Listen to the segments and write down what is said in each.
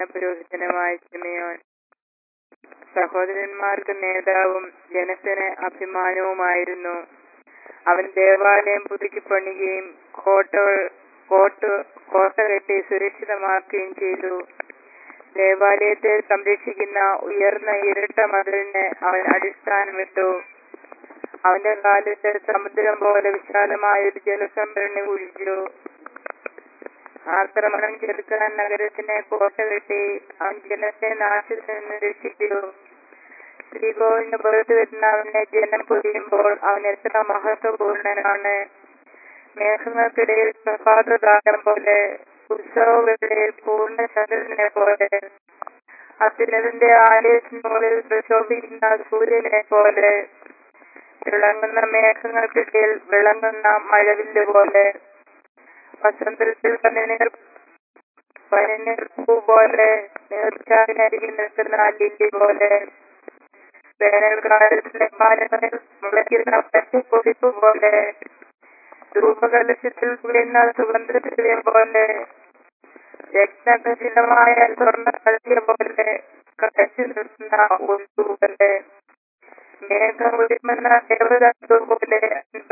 പുരോഹിതനുമായ Simeon സഹോദരന്മാർക്ക് നേതാവും ജനത്തിന് അഭിമാനവുമായിരുന്നു അവൻ ദേവാലയം പുതുക്കി പണിയുകയും കോട്ട കോട്ട കോട്ട കെട്ടി സുരക്ഷിതമാക്കുകയും ചെയ്തു ദേവാലയത്തെ സംരക്ഷിക്കുന്ന ഉയർന്ന ഇരട്ട മതിലിന് അവൻ അടിസ്ഥാനമിട്ടു അവന്റെ കാലത്ത് സമുദ്രം പോലെ വിശാലമായ ഒരു ജലസംഭരണി ഒഴിച്ചു ആക്രമണം ചെറുക്കാൻ നഗരത്തിനെ കോട്ട കെട്ടി അവൻ ജനത്തെ നാശത്തിൽ നിന്ന് രക്ഷിച്ചു ശ്രീകോവിലിന് പുറത്തു വരുന്ന അവനെ ജനം പൊതിയുമ്പോൾ അവൻ എത്ര മഹത്വപൂർണനാണ് മേഘങ്ങൾക്കിടയിൽ പ്രഭാതതാരം പോലെ ഉത്സവവേളയിൽ പൂർണ്ണ ചന്ദ്രനെ പോലെ അത്യുന്നതിന്റെ ആലയത്തിനുള്ളിൽ പ്രശോഭിക്കുന്ന സൂര്യനെ പോലെ തിളങ്ങുന്ന മേഘങ്ങൾക്കിടയിൽ വിളങ്ങുന്ന മഴവില്ല് പോലെ വസന്തത്തിൽ പനിനീർ പനിനീർ പൂ പോലെ നീർച്ചാവിനരികിൽ നിൽക്കുന്ന ലില്ലി പോലെ വേനൽക്കാലത്തിലെ പാലങ്ങളിൽ മുളയ്ക്കുന്ന പച്ചപ്പൊടിപ്പ് പോലെ ധൂപകലശത്തിൽ പുകയുന്ന സുഗന്ധദ്രവ്യം പോലെ രക്തഖചിതമായ സ്വർണ്ണ കല്യ പോലെ കടച്ചു നിൽക്കുന്ന ഒഴുക്കു പോലെ മേഘം ഒരുമെന്ന ദേവതത്വ പോലെ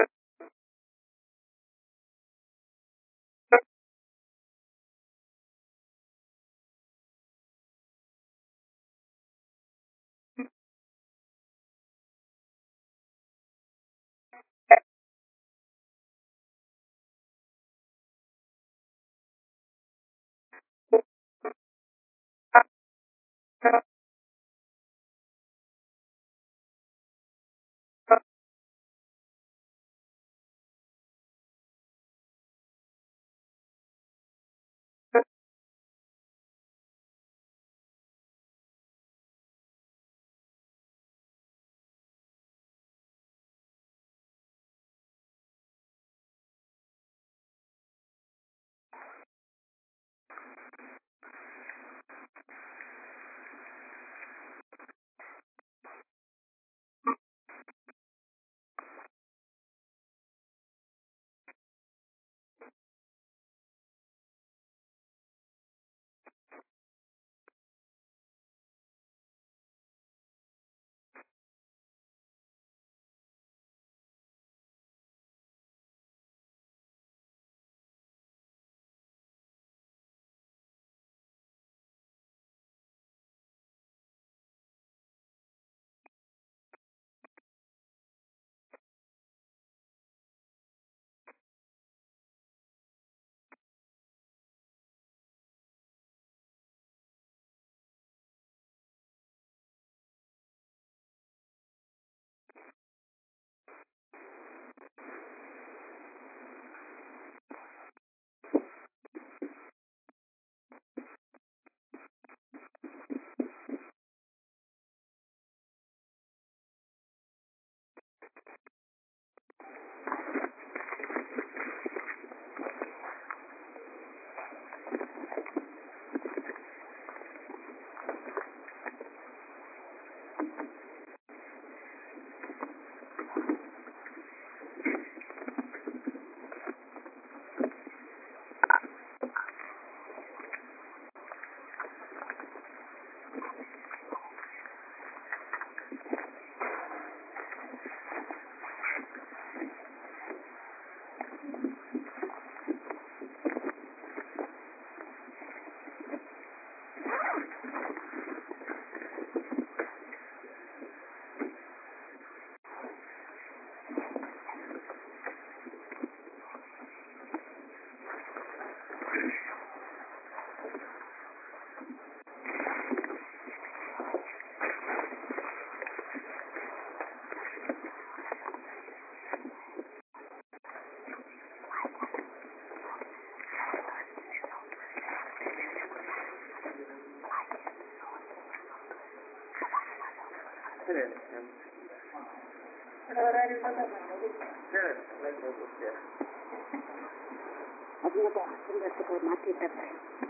അതിനൊക്കെ അതിനൊക്കെ പോയി മാറ്റിയിട്ടേ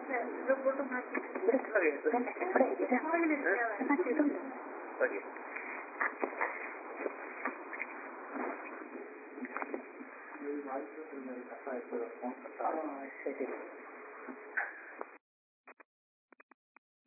ഇവിടെ ഇത് മാറ്റിയിട്ടുണ്ട് ശരി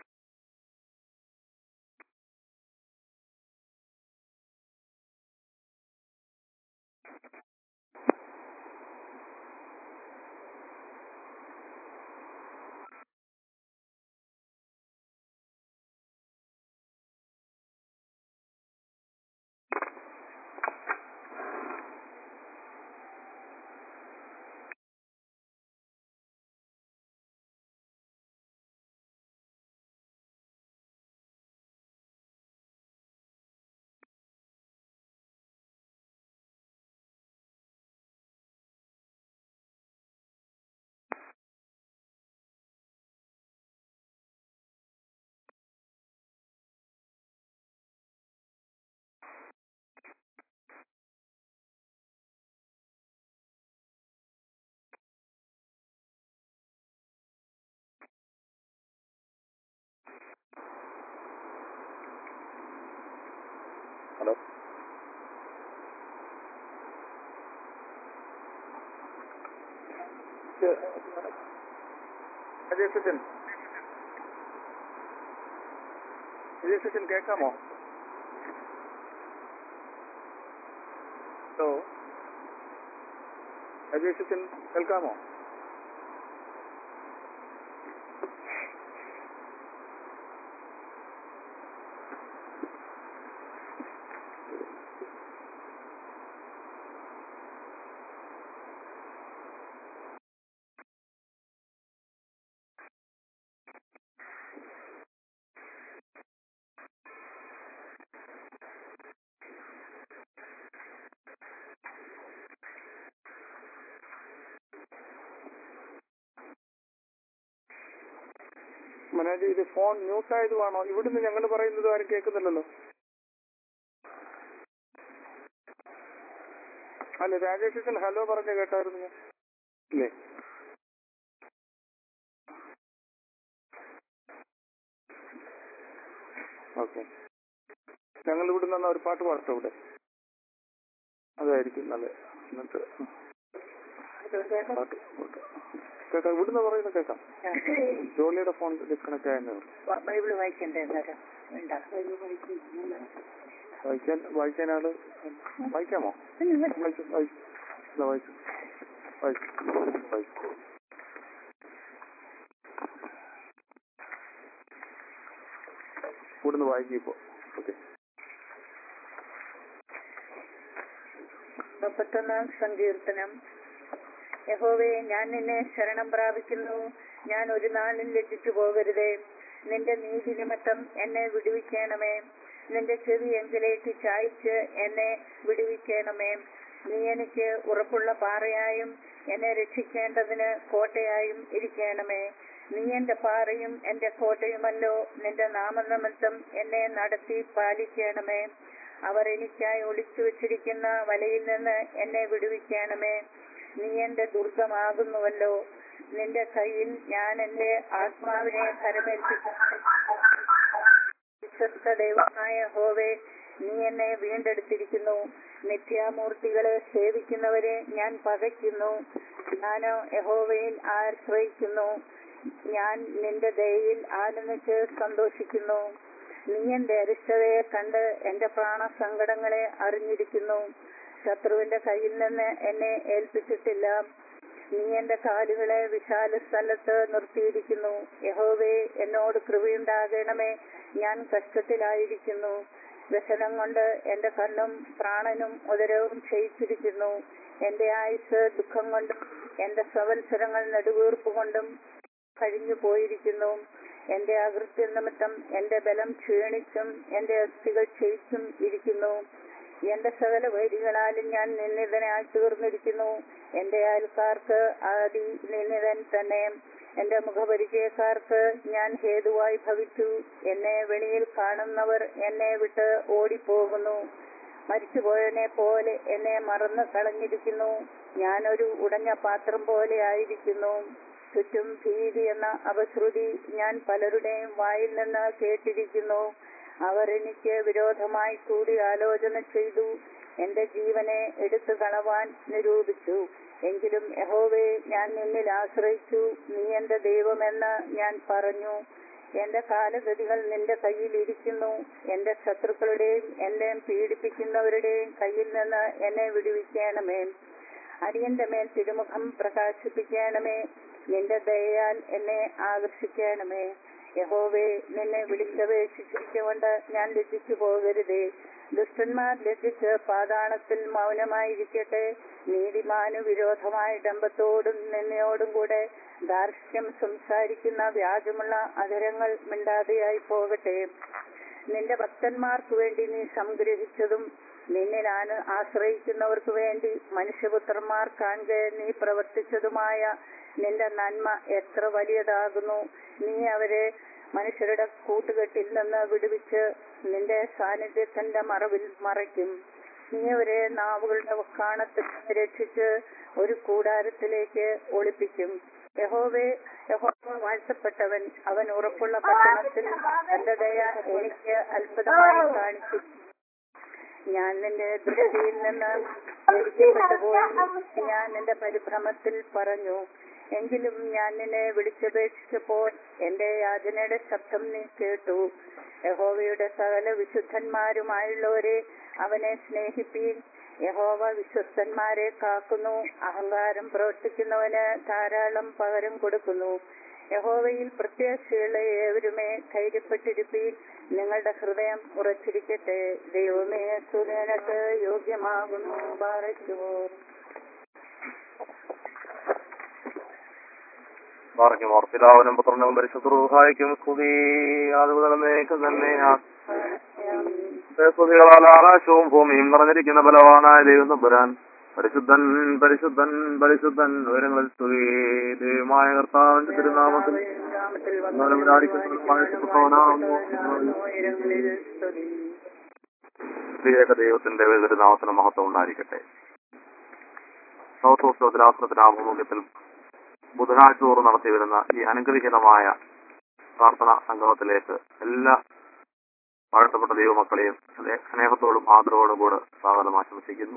ഹലോ അജയ് സച്ചിൻ അജയ് സച്ചിൻ കേൾക്കാമോ ഹലോ അജയ് സച്ചിൻ കേൾക്കാമോ മനോജ് ഇത് ഫോൺ ന്യൂസ് ആയതുവാണോ ഇവിടുന്ന് ഞങ്ങൾ പറയുന്നത് ആരും കേൾക്കുന്നില്ലല്ലോ അല്ല രാജേഷ് ഹലോ പറഞ്ഞ് കേട്ടായിരുന്നു ഞാൻ ഇല്ലേ ഓക്കെ ഞങ്ങൾ ഇവിടുന്ന് എന്നാ ഒരു പാട്ട് പാടട്ടോ ഇവിടെ അതായിരിക്കും നല്ലത് എന്നിട്ട് പാട്ട് പാട്ട്. കേൾക്കാം ഇവിടുന്ന് പറയുന്നത് കേൾക്കാം ജോലിയുടെ ഫോൺ ഡിസ്കണക്ട് ആയെന്നേ ഉള്ളൂ ബൈബിള് വായിക്കണ്ടേ അന്നേരം വേണ്ട വായിക്കാൻ വായിക്കാൻ ആള് വായിക്കാമോ വായിച്ചു വായിച്ചു ഇതാ വായിച്ചു വായിച്ചു വായിച്ചു ഇവിടുന്ന് വായിക്കിപ്പോ ഓക്കെ മുപ്പത്തൊന്നാം സങ്കീർത്തനം യഹോവേ ഞാൻ നിന്നെ ശരണം പ്രാപിക്കുന്നു ഞാൻ ഒരു നാളും ലജ്ജിച്ചു പോകരുതേ നിന്റെ നീതി നിമിത്തം എന്നെ വിടുവിക്കണമേ നിന്റെ ചെവി എങ്കിലേക്ക് ചായ്ച്ച് എന്നെ വിടുവിക്കണമേ നീ എനിക്ക് ഉറപ്പുള്ള പാറയായും എന്നെ രക്ഷിക്കേണ്ടതിന് കോട്ടയായും ഇരിക്കണമേ നീ എന്റെ പാറയും എന്റെ കോട്ടയുമല്ലോ നിന്റെ നാമനിമിത്തം എന്നെ നടത്തി പാലിക്കണമേ അവർ എനിക്കായി ഒളിച്ചു വെച്ചിരിക്കുന്ന വലയിൽ നിന്ന് എന്നെ വിടുവിക്കണമേ നീ എന്റെ ദുർഗമാകുന്നുവല്ലോ നിന്റെ കയ്യിൽ ഞാൻ എന്റെ ആത്മാവിനെ ഫലമേൽപ്പിക്കും വിശ്വസ്ത ദൈവമായ ഹോവേ നീ എന്നെ വീണ്ടെടുത്തിരിക്കുന്നു നിത്യാമൂർത്തികളെ സേവിക്കുന്നവരെ ഞാൻ പകയ്ക്കുന്നു ഞാനോ യഹോവയിൽ ആശ്രയിക്കുന്നു ഞാൻ നിന്റെ ദയയിൽ ആനന്ദിച്ച് സന്തോഷിക്കുന്നു നീ എന്റെ അരിഷ്ടതയെ കണ്ട് എന്റെ പ്രാണസങ്കടങ്ങളെ അറിഞ്ഞിരിക്കുന്നു ശത്രുവിന്റെ കയ്യിൽ നിന്ന് എന്നെ ഏൽപ്പിച്ചിട്ടില്ല നീ എന്റെ കാലുകളെ വിശാല സ്ഥലത്ത് നിർത്തിയിരിക്കുന്നു യഹോവേ എന്നോട് കൃപയുണ്ടാകണമേ ഞാൻ കഷ്ടത്തിലായിരിക്കുന്നു വ്യസനം കൊണ്ട് എന്റെ കണ്ണും പ്രാണനും ഉദരവും ക്ഷയിച്ചിരിക്കുന്നു എന്റെ ആയുസ് ദുഃഖം കൊണ്ടും എന്റെ സവത്സരങ്ങൾ നെടുവീർപ്പ് കൊണ്ടും കഴിഞ്ഞു പോയിരിക്കുന്നു എന്റെ അകൃത്യ നിമിത്തം എന്റെ ബലം ക്ഷീണിച്ചും എന്റെ അസ്ഥികൾ ക്ഷയിച്ചും ഇരിക്കുന്നു എന്റെ സകല വൈരികളാലും ഞാൻ നിന്ദിതനായി തീർന്നിരിക്കുന്നു എന്റെ അയൽക്കാർക്ക് ആദി നിന്ദിതൻ തന്നെ എന്റെ മുഖപരിചയക്കാർക്ക് ഞാൻ ഹേതുവായി ഭവിച്ചു എന്നെ വെളിയിൽ കാണുന്നവർ എന്നെ വിട്ട് ഓടിപ്പോകുന്നു മരിച്ചുപോയവനെ പോലെ എന്നെ മറന്നു കളഞ്ഞിരിക്കുന്നു ഞാനൊരു ഉടഞ്ഞ പാത്രം പോലെ ആയിരിക്കുന്നു ചുറ്റും ഭീതി എന്ന അപശ്രുതി ഞാൻ പലരുടെയും വായിൽ നിന്ന് കേട്ടിരിക്കുന്നു അവർ എനിക്ക് വിരോധമായി കൂടി ആലോചന ചെയ്തു എന്റെ ജീവനെ എടുത്തു കളവാൻ നിരൂപിച്ചു എങ്കിലും യഹോവേ ഞാൻ നിന്നിൽ ആശ്രയിച്ചു നീ എന്റെ ദൈവമെന്ന് ഞാൻ പറഞ്ഞു എന്റെ കാലഗതികൾ നിന്റെ കയ്യിൽ ഇരിക്കുന്നു എന്റെ ശത്രുക്കളുടെയും എന്നെ പീഡിപ്പിക്കുന്നവരുടെയും കയ്യിൽ നിന്ന് എന്നെ വിടുവിക്കണമേ അടിയന്റെ മേൽ തിരുമുഖം പ്രകാശിപ്പിക്കണമേ നിന്റെ ദയയാൽ എന്നെ ആകർഷിക്കണമേ യഹോവേ നിന്നെ വിളിച്ചപേക്ഷിച്ചിരിക്കൊണ്ട് ഞാൻ ലജ്ജിച്ചു പോകരുതേ ദുഷ്ടന്മാർ ലജ്ജിച്ച് പാതാളത്തിൽ മൗനമായിരിക്കട്ടെ നീതിമാനു വിരോധമായ ഡംബത്തോടും നിന്നയോടും കൂടെ ദാർഷ്ട്യം സംസാരിക്കുന്ന വ്യാജമുള്ള അധരങ്ങൾ മിണ്ടാതെയായി പോകട്ടെ നിന്റെ ഭക്തന്മാർക്ക് വേണ്ടി നീ സംഗ്രഹിച്ചതും നിന്നിൽ ആന ആശ്രയിക്കുന്നവർക്ക് വേണ്ടി മനുഷ്യപുത്രന്മാർ കാണെ നീ പ്രവർത്തിച്ചതുമായ നിന്റെ നന്മ എത്ര വലിയതാകുന്നു നീ അവരെ മനുഷ്യരുടെ കൂട്ടുകെട്ടിൽ നിന്ന് വിടുവിച്ച് നിന്റെ സാന്നിധ്യത്തിന്റെ മറവിൽ മറയ്ക്കും നീ അവരെ നാവുകളുടെ കാണത്തിൽ രക്ഷിച്ച് ഒരു കൂടാരത്തിലേക്ക് ഒളിപ്പിക്കും യഹോവേ യഹോവ വാഴ്ത്തപ്പെട്ടവൻ അവൻ ഉറപ്പുള്ള പട്ടണത്തിൽ തന്റെ ദയ എനിക്ക് അത്ഭുതമായി കാണിച്ചു ഞാൻ നിന്റെ ദൃഷ്ടിയിൽ നിന്ന് വിളിക്കപ്പെട്ടു പോയി ഞാൻ നിന്റെ പരിഭ്രമത്തിൽ പറഞ്ഞു എങ്കിലും ഞാൻ നിന്നെ വിളിച്ചപേക്ഷിച്ചപ്പോൾ എന്റെ യാചനയുടെ ശബ്ദം നീ കേട്ടു യഹോവയുടെ സകല വിശുദ്ധന്മാരുമായുള്ളവരെ അവനെ സ്നേഹിപ്പീൻ യഹോവ വിശ്വസ്തന്മാരെ കാക്കുന്നു അഹങ്കാരം പ്രവർത്തിക്കുന്നവന് ധാരാളം പകരം കൊടുക്കുന്നു യഹോവയിൽ പ്രത്യാശയുള്ള ഏവരുമേ ധൈര്യപ്പെട്ടിരിപ്പീൻ നിങ്ങളുടെ ഹൃദയം ഉറച്ചിരിക്കട്ടെ ദൈവമേ സുനക്ക് യോഗ്യമാകുന്നു പാറയ്ക്കുവോ പറഞ്ഞു ഓർപ്പിതാവനും പുത്രനും പരിശുദ്ധഹായിക്കും സ്തുതി അതുമുതലേക്ക് തന്നെ സ്തുതികളാൽ ആകാശവും ഭൂമിയും നിറഞ്ഞിരിക്കുന്ന ബലവാനായ ദൈവം തമ്പുരാൻ പരിശുദ്ധൻ പരിശുദ്ധൻ പരിശുദ്ധൻ ഉയരങ്ങളിൽ സ്തുതി ദൈവമായ കർത്താവിന്റെ തിരുനാമത്തിൽ സ്ത്രീയേക ദൈവത്തിന്റെ തിരുനാമത്തിന് മഹത്വം ഉണ്ടായിരിക്കട്ടെ സൗത്ത് ഓസ്ലോദിലാസനത്തിന്റെ ആഭിമുഖ്യത്തിൽ ബുധനാഴ്ച തോറും നടത്തി വരുന്ന ഈ അനുഗ്രഹീതമായ പ്രാർത്ഥന സംഗമത്തിലേക്ക് എല്ലാ വാഴ്ത്തപ്പെട്ട ദൈവമക്കളെയും സ്നേ- സ്നേഹത്തോടും ആദരവോടും കൂടെ സ്വാഗതം ആശംസിക്കുന്നു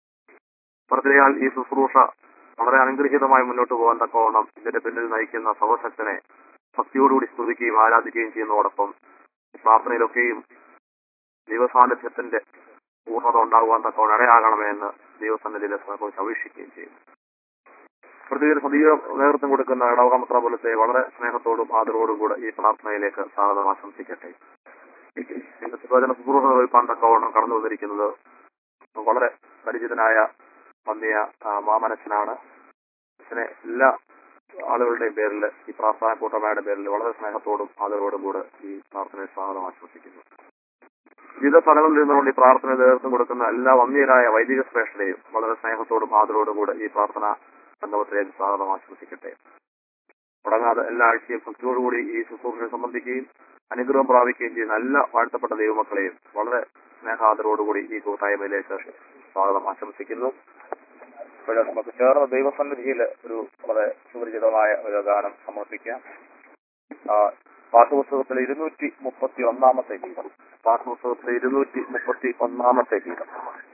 പ്രത്യേകാൽ ഈ ശുശ്രൂഷ വളരെ അനുഗ്രഹീതമായി മുന്നോട്ട് പോകാൻ തക്കവണ്ണം ഇതിന്റെ പിന്നിൽ നയിക്കുന്ന സർവശക്തനെ ഭക്തിയോടുകൂടി സ്തുതിക്കുകയും ആരാധിക്കുകയും ചെയ്യുന്നതോടൊപ്പം ഈ പ്രാർത്ഥനയിലൊക്കെയും ദൈവസാന്നിധ്യത്തിന്റെ പൂർണ്ണത ഉണ്ടാകുവാൻ തക്കവണ്ണം ഇടയാകണമേ എന്ന് ദൈവസന്നിധിയിലെ കുറിച്ച് അപേക്ഷിക്കുകയും ചെയ്യുന്നു പ്രത്യേക സദീവ നേതൃത്വം കൊടുക്കുന്ന ഇടവകമത്ര പോലത്തെ വളരെ സ്നേഹത്തോടും ആദരവോടും കൂടെ ഈ പ്രാർത്ഥനയിലേക്ക് സ്വാഗതം ആശംസിക്കട്ടെ ഇന്നത്തെ പ്രവചന ശുശ്രൂഷ നിർവഹിപ്പാൻ തക്കവണ്ണം കടന്നു വന്നിരിക്കുന്നത് വളരെ പരിചിതനായ വന്യ ആ, മാമനച്ചനാണ് അച്ഛനെ എല്ലാ ആളുകളുടെയും പേരിൽ ഈ പ്രാർത്ഥന കൂട്ടമയുടെ പേരിൽ വളരെ സ്നേഹത്തോടും ആദരവോടും കൂടെ ഈ പ്രാർത്ഥനയിൽ സ്വാഗതം ആശംസിക്കുന്നു വിവിധ സ്ഥലങ്ങളിൽ നിന്നുകൊണ്ട് ഈ പ്രാർത്ഥന നേതൃത്വം കൊടുക്കുന്ന എല്ലാ വന്യരായ വൈദിക ശ്രേഷ്ഠരെയും വളരെ സ്നേഹത്തോടും ആദരവോടും കൂടെ ഈ പ്രാർത്ഥന സംഗമത്തിലേക്ക് സ്വാഗതം ആശംസിക്കട്ടെ തുടങ്ങാതെ എല്ലാ ആഴ്ചയും ഭക്തിയോടുകൂടി ഈ ശുശ്രൂഷയെ സംബന്ധിക്കുകയും അനുഗ്രഹം പ്രാപിക്കുകയും ചെയ്യുന്ന എല്ലാ വാഴ്ത്തപ്പെട്ട ദൈവമക്കളെയും വളരെ സ്നേഹാദരോടുകൂടി ഈ കൂട്ടായ്മയിലേക്ക് സ്വാഗതം ആശംസിക്കുന്നു ഇപ്പോൾ നമുക്ക് ചേർന്ന ദൈവസന്നിധിയിൽ ഒരു വളരെ സുപരിചിതമായ ഒരു ഗാനം സമർപ്പിക്കാം ആ, പാഠപുസ്തകത്തിലെ ഇരുന്നൂറ്റി മുപ്പത്തി ഒന്നാമത്തെ ഗീതം പാഠപുസ്തകത്തിലെ ഇരുന്നൂറ്റി മുപ്പത്തി ഒന്നാമത്തെ ഗീതം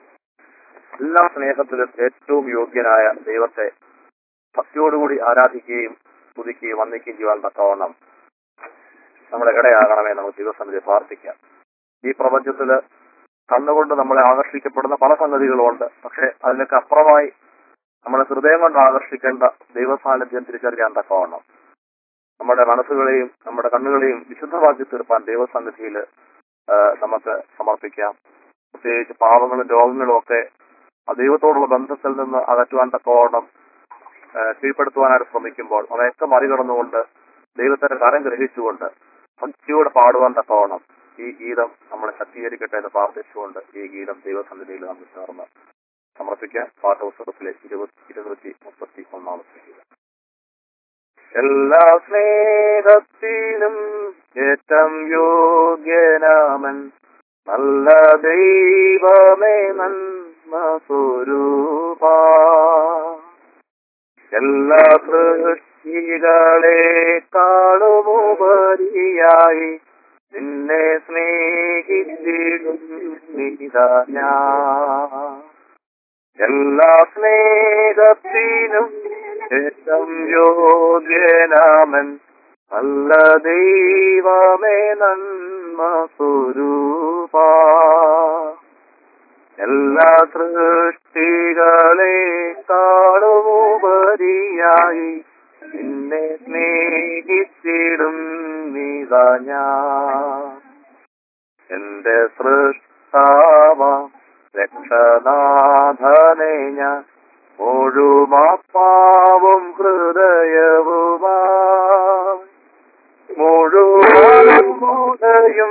എല്ലാ സ്നേഹത്തിലും ഏറ്റവും യോഗ്യനായ ദൈവത്തെ ഭക്തിയോടുകൂടി ആരാധിക്കുകയും സ്തുതിക്കുകയും വന്ദിക്കുകയും ചെയ്യാൻ തക്കവണ്ണം നമ്മുടെ ഇടയാകണമേ നമുക്ക് ദൈവസന്നിധി പ്രാർത്ഥിക്കാം ഈ പ്രപഞ്ചത്തില് കണ്ണുകൊണ്ട് നമ്മളെ ആകർഷിക്കപ്പെടുന്ന പല സംഗതികളുമുണ്ട് പക്ഷെ അതിനൊക്കെ അപ്പുറമായി നമ്മുടെ ഹൃദയം കൊണ്ട് ആകർഷിക്കേണ്ട ദൈവസാന്നിധ്യം തിരിച്ചറിയാൻ തക്കവണ്ണം നമ്മുടെ മനസ്സുകളെയും നമ്മുടെ കണ്ണുകളെയും വിശുദ്ധമാക്കി തീർപ്പാൻ ദൈവസന്നിധിയിൽ നമുക്ക് സമർപ്പിക്കാം പ്രത്യേകിച്ച് പാവങ്ങളും രോഗങ്ങളും ഒക്കെ ആ ദൈവത്തോടുള്ള ബന്ധത്തിൽ നിന്ന് അകറ്റുവാൻ തക്കവണ്ണം ആ, കീഴ്പ്പെടുത്തുവാനായിട്ട് ശ്രമിക്കുമ്പോൾ അവയൊക്കെ മറികടന്നുകൊണ്ട് ദൈവത്തിന്റെ കരം ഗ്രഹിച്ചുകൊണ്ട് ഭക്തിയോടെ പാടുവാൻ തക്കവണ്ണം ഈ ഗീതം നമ്മളെ ശക്തീകരിക്കട്ടെ എന്ന് പ്രാർത്ഥിച്ചുകൊണ്ട് ഈ ഗീതം ദൈവസന്നിധിയിൽ നമുക്ക് ചേർന്ന് സമർപ്പിക്കാം പാഠപുസ്തകത്തിലെ ഇരുപത്തി ഇരുന്നൂറ്റി മുപ്പത്തി ഒന്നാമത്തെ ഗീതം എല്ലാ സ്നേഹത്തിനും ഏറ്റം യോഗ്യനാമൻ നല്ല ദൈവമേ നന്മ സ്വരൂപ എല്ലാ സൃഷ്ടികളെക്കാളുമുപരിയായി നിന്നെ സ്നേഹിച്ചിടും നിതാ ഞാൻ എല്ലാ സ്നേഹത്തിനും ഏറ്റം യോഗ്യനാമൻ നല്ല ദൈവമേ നന്മ സ്വരൂപ എല്ലാ സൃഷ്ടികളെക്കാളുമുപരിയായി നിന്നെ സ്നേഹിച്ചിടും നീതാ ഞാൻ എന്റെ സൃഷ്ടാവ രക്ഷനാഥനെ ഞാൻ മുഴുമാപ്പാവും ഹൃദയവുമായി മുഴുവനും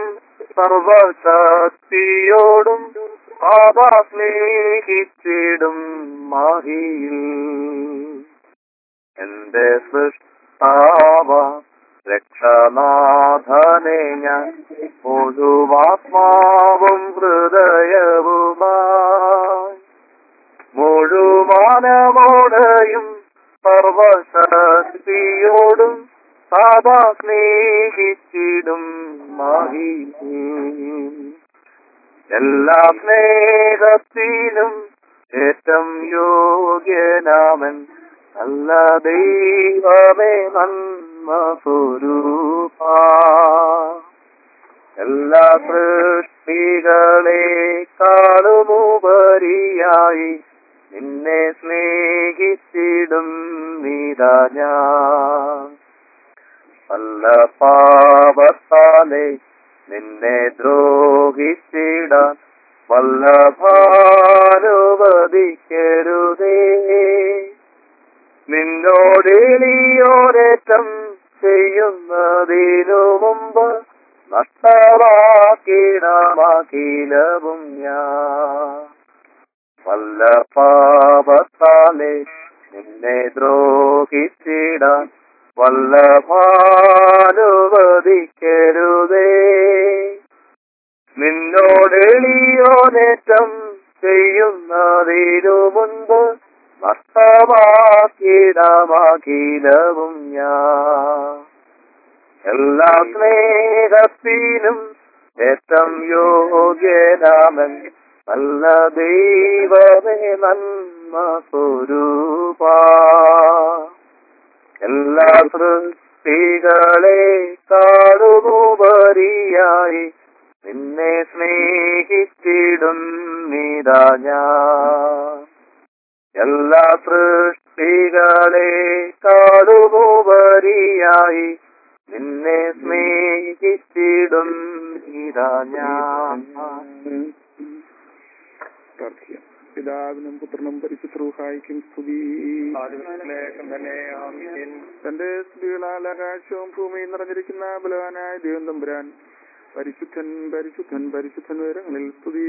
സർവശക്തിയോടും പാപ സ്നേഹിച്ചിടും മഹിയിൽ എന്റെ സൃഷ്ടാവ രക്ഷനാഥനെ ഞാൻ മുഴുവാത്മാവും ഹൃദയവുമായി മുഴുമാനമോടെയും സർവശക്തിയോടും സാധാ സ്നേഹിച്ചിടും മഹി എല്ലാ സ്നേഹത്തിനും ഏറ്റം യോഗ്യനാമൻ നല്ല ദൈവമേ നന്മ സ്വരൂപ എല്ലാ സൃഷ്ടികളെക്കാളുമുപരിയായി നിന്നെ സ്നേഹിച്ചിടും നീതാ ഞാൻ നല്ല പാപത്താലെ നിന്നെ ദ്രോഹിച്ചിടാൻ വല്ലഭാനുവദിക്കരുതേ നിന്നോടെളിയോരേറ്റം ചെയ്യുന്നതിനു മുമ്പ് നഷ്ടമാക്കിടമാക്കിലവും ഞാൻ വല്ല പാപത്താലെ നിന്നെ ദ്രോഹിച്ചിടാൻ വല്ലഭാനുവദിക്കരുതേ നിന്നോടെളിയോനേറ്റം ചെയ്യുന്നതിനു മുൻപ് നഷ്ടമാക്കിടമാകിലവും ഞാൻ എല്ലാ സ്നേഹത്തിനും ഏറ്റം യോഗ്യനാമൻ നല്ല ദൈവമേ നന്മ സ്വരൂപ എല്ലാ സൃഷ്ടികളെക്കാളുപരിയായി നിന്നെ സ്നേഹിച്ചിടും നീതാ ഞാൻ എല്ലാ സൃഷ്ടികളെക്കാളുപരിയായി നിന്നെ സ്നേഹിച്ചിടും നീതാ ഞാൻ പ്രാർത്ഥിക്കാം പിതാവിനും പുത്രനും പരിശുദ്രൂഹായിക്കും സ്തുതി തന്റെ സ്തുതികളാൽ ആകാശവും ഭൂമിയും നിറഞ്ഞിരിക്കുന്ന ബലവാനായ ദൈവം തമ്പുരാൻ പരിശുദ്ധൻ പരിശുദ്ധൻ പരിശുദ്ധൻ വിവരങ്ങളിൽ സ്തുതി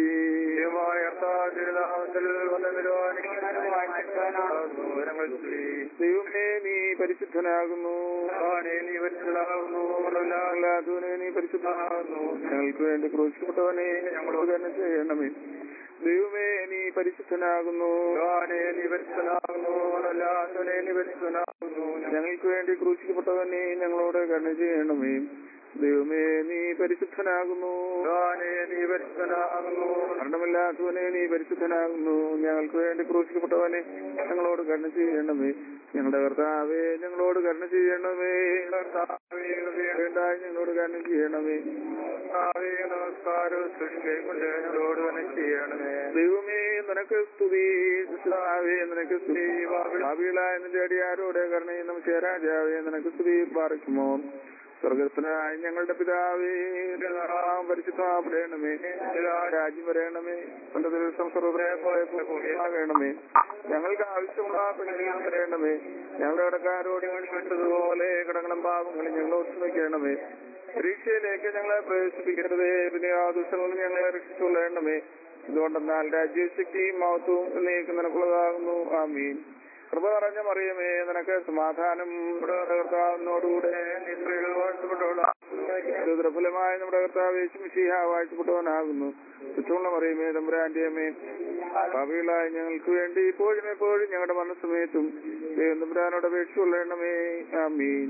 ദൈവമേ നീ പരിശുദ്ധനാകുന്നു നീ പരിശുദ്ധനാകുന്നു നീ പരിശുദ്ധനാകുന്നു ഞങ്ങൾക്ക് വേണ്ടി ക്രൂശിക്കപ്പെട്ടവനെ ഞങ്ങളോട് തന്നെ ചെയ്യണമേ ദൈവമേ നീ പരിശുദ്ധനാകുന്നു നീ പരിശുദ്ധനാകുന്നു നീ പരിശുദ്ധനാകുന്നു ഞങ്ങൾക്ക് വേണ്ടി ക്രൂശിക്കപ്പെട്ടവനെ ഞങ്ങളോട് കരുണ ചെയ്യണമേ ദൈവമേ നീ പരിശുദ്ധനാകുന്നു നീ പരിശുദ്ധനാകുന്നു മരണമില്ലാത്തവനെ നീ പരിശുദ്ധനാകുന്നു ഞങ്ങൾക്ക് വേണ്ടി ക്രൂശിക്കപ്പെട്ടവനെ ഞങ്ങളോട് കരുണ ചെയ്യണമേ ഞങ്ങളുടെ കർത്താവേ ഞങ്ങളോട് കരുണ ചെയ്യണമേ കർത്താവേ വേണ്ടായി ഞങ്ങളോട് കരുണ ചെയ്യണമേ കർത്താവേ നമസ്കാരം സൃഷ്ടിക്കൊണ്ട് ഞങ്ങളോട് കരുണ ചെയ്യണമേ ദൈവമേ നിനക്ക് സ്തുതി കർത്താവേ നിനക്ക് സ്തുതി ഭാവികളായ നിന്റെ അടിയാരോട് കരുണയും നമുക്ക് രാജാവേ നിനക്ക് സ്തുതി പാർക്കുമോ സ്വർഗത്തിനായ ഞങ്ങളുടെ പിതാവേ പരിശുദ്ധമാപ്പെടണമേ രാജ്യം വരയണമേ പണ്ട് ദിവസം സർവ്വപ്രയണമേ ഞങ്ങൾക്ക് ആവശ്യമുള്ള പെണ്ണുങ്ങൾ തരയണമേ ഞങ്ങളുടെ കടക്കാരോട് വിട്ടതുപോലെ കടങ്ങളും പാപങ്ങളും ഞങ്ങളോട് ശ്രമിക്കണമേ പരീക്ഷയിലേക്ക് ഞങ്ങളെ പ്രവേശിപ്പിക്കരുതേ പിന്നെ ആ ദിവസങ്ങളിൽ ഞങ്ങളെ രക്ഷിച്ചുകൊള്ളണമേ ഇതുകൊണ്ടെന്നാൽ രാജ്യശക്തിയും മഹത്വവും എന്നേക്ക് നിനക്കുള്ളതാകുന്നു ആമീൻ കൃപ പറഞ്ഞ മറിയമേ നിനക്ക് സമാധാനം നമ്മുടെ കർത്താവിനോടുകൂടെ നീ സ്ത്രീകൾ വാഴ്ത്തപ്പെട്ടവളാ ഫലമായ നമ്മുടെ കർത്താവ് യേശുമിശിഹ വാഴ്ത്തപ്പെട്ടവനാകുന്നു ചുറ്റുമുള്ള മറിയമേ തമ്പുരാന്റെ അമ്മേ ഭാവികളായ ഞങ്ങൾക്ക് വേണ്ടി ഇപ്പോഴും എപ്പോഴും ഞങ്ങളുടെ മനസ്സമയത്തും ദൈവം തമ്പുരാനോട് അപേക്ഷിച്ചുകൊള്ളണമേ ആമീൻ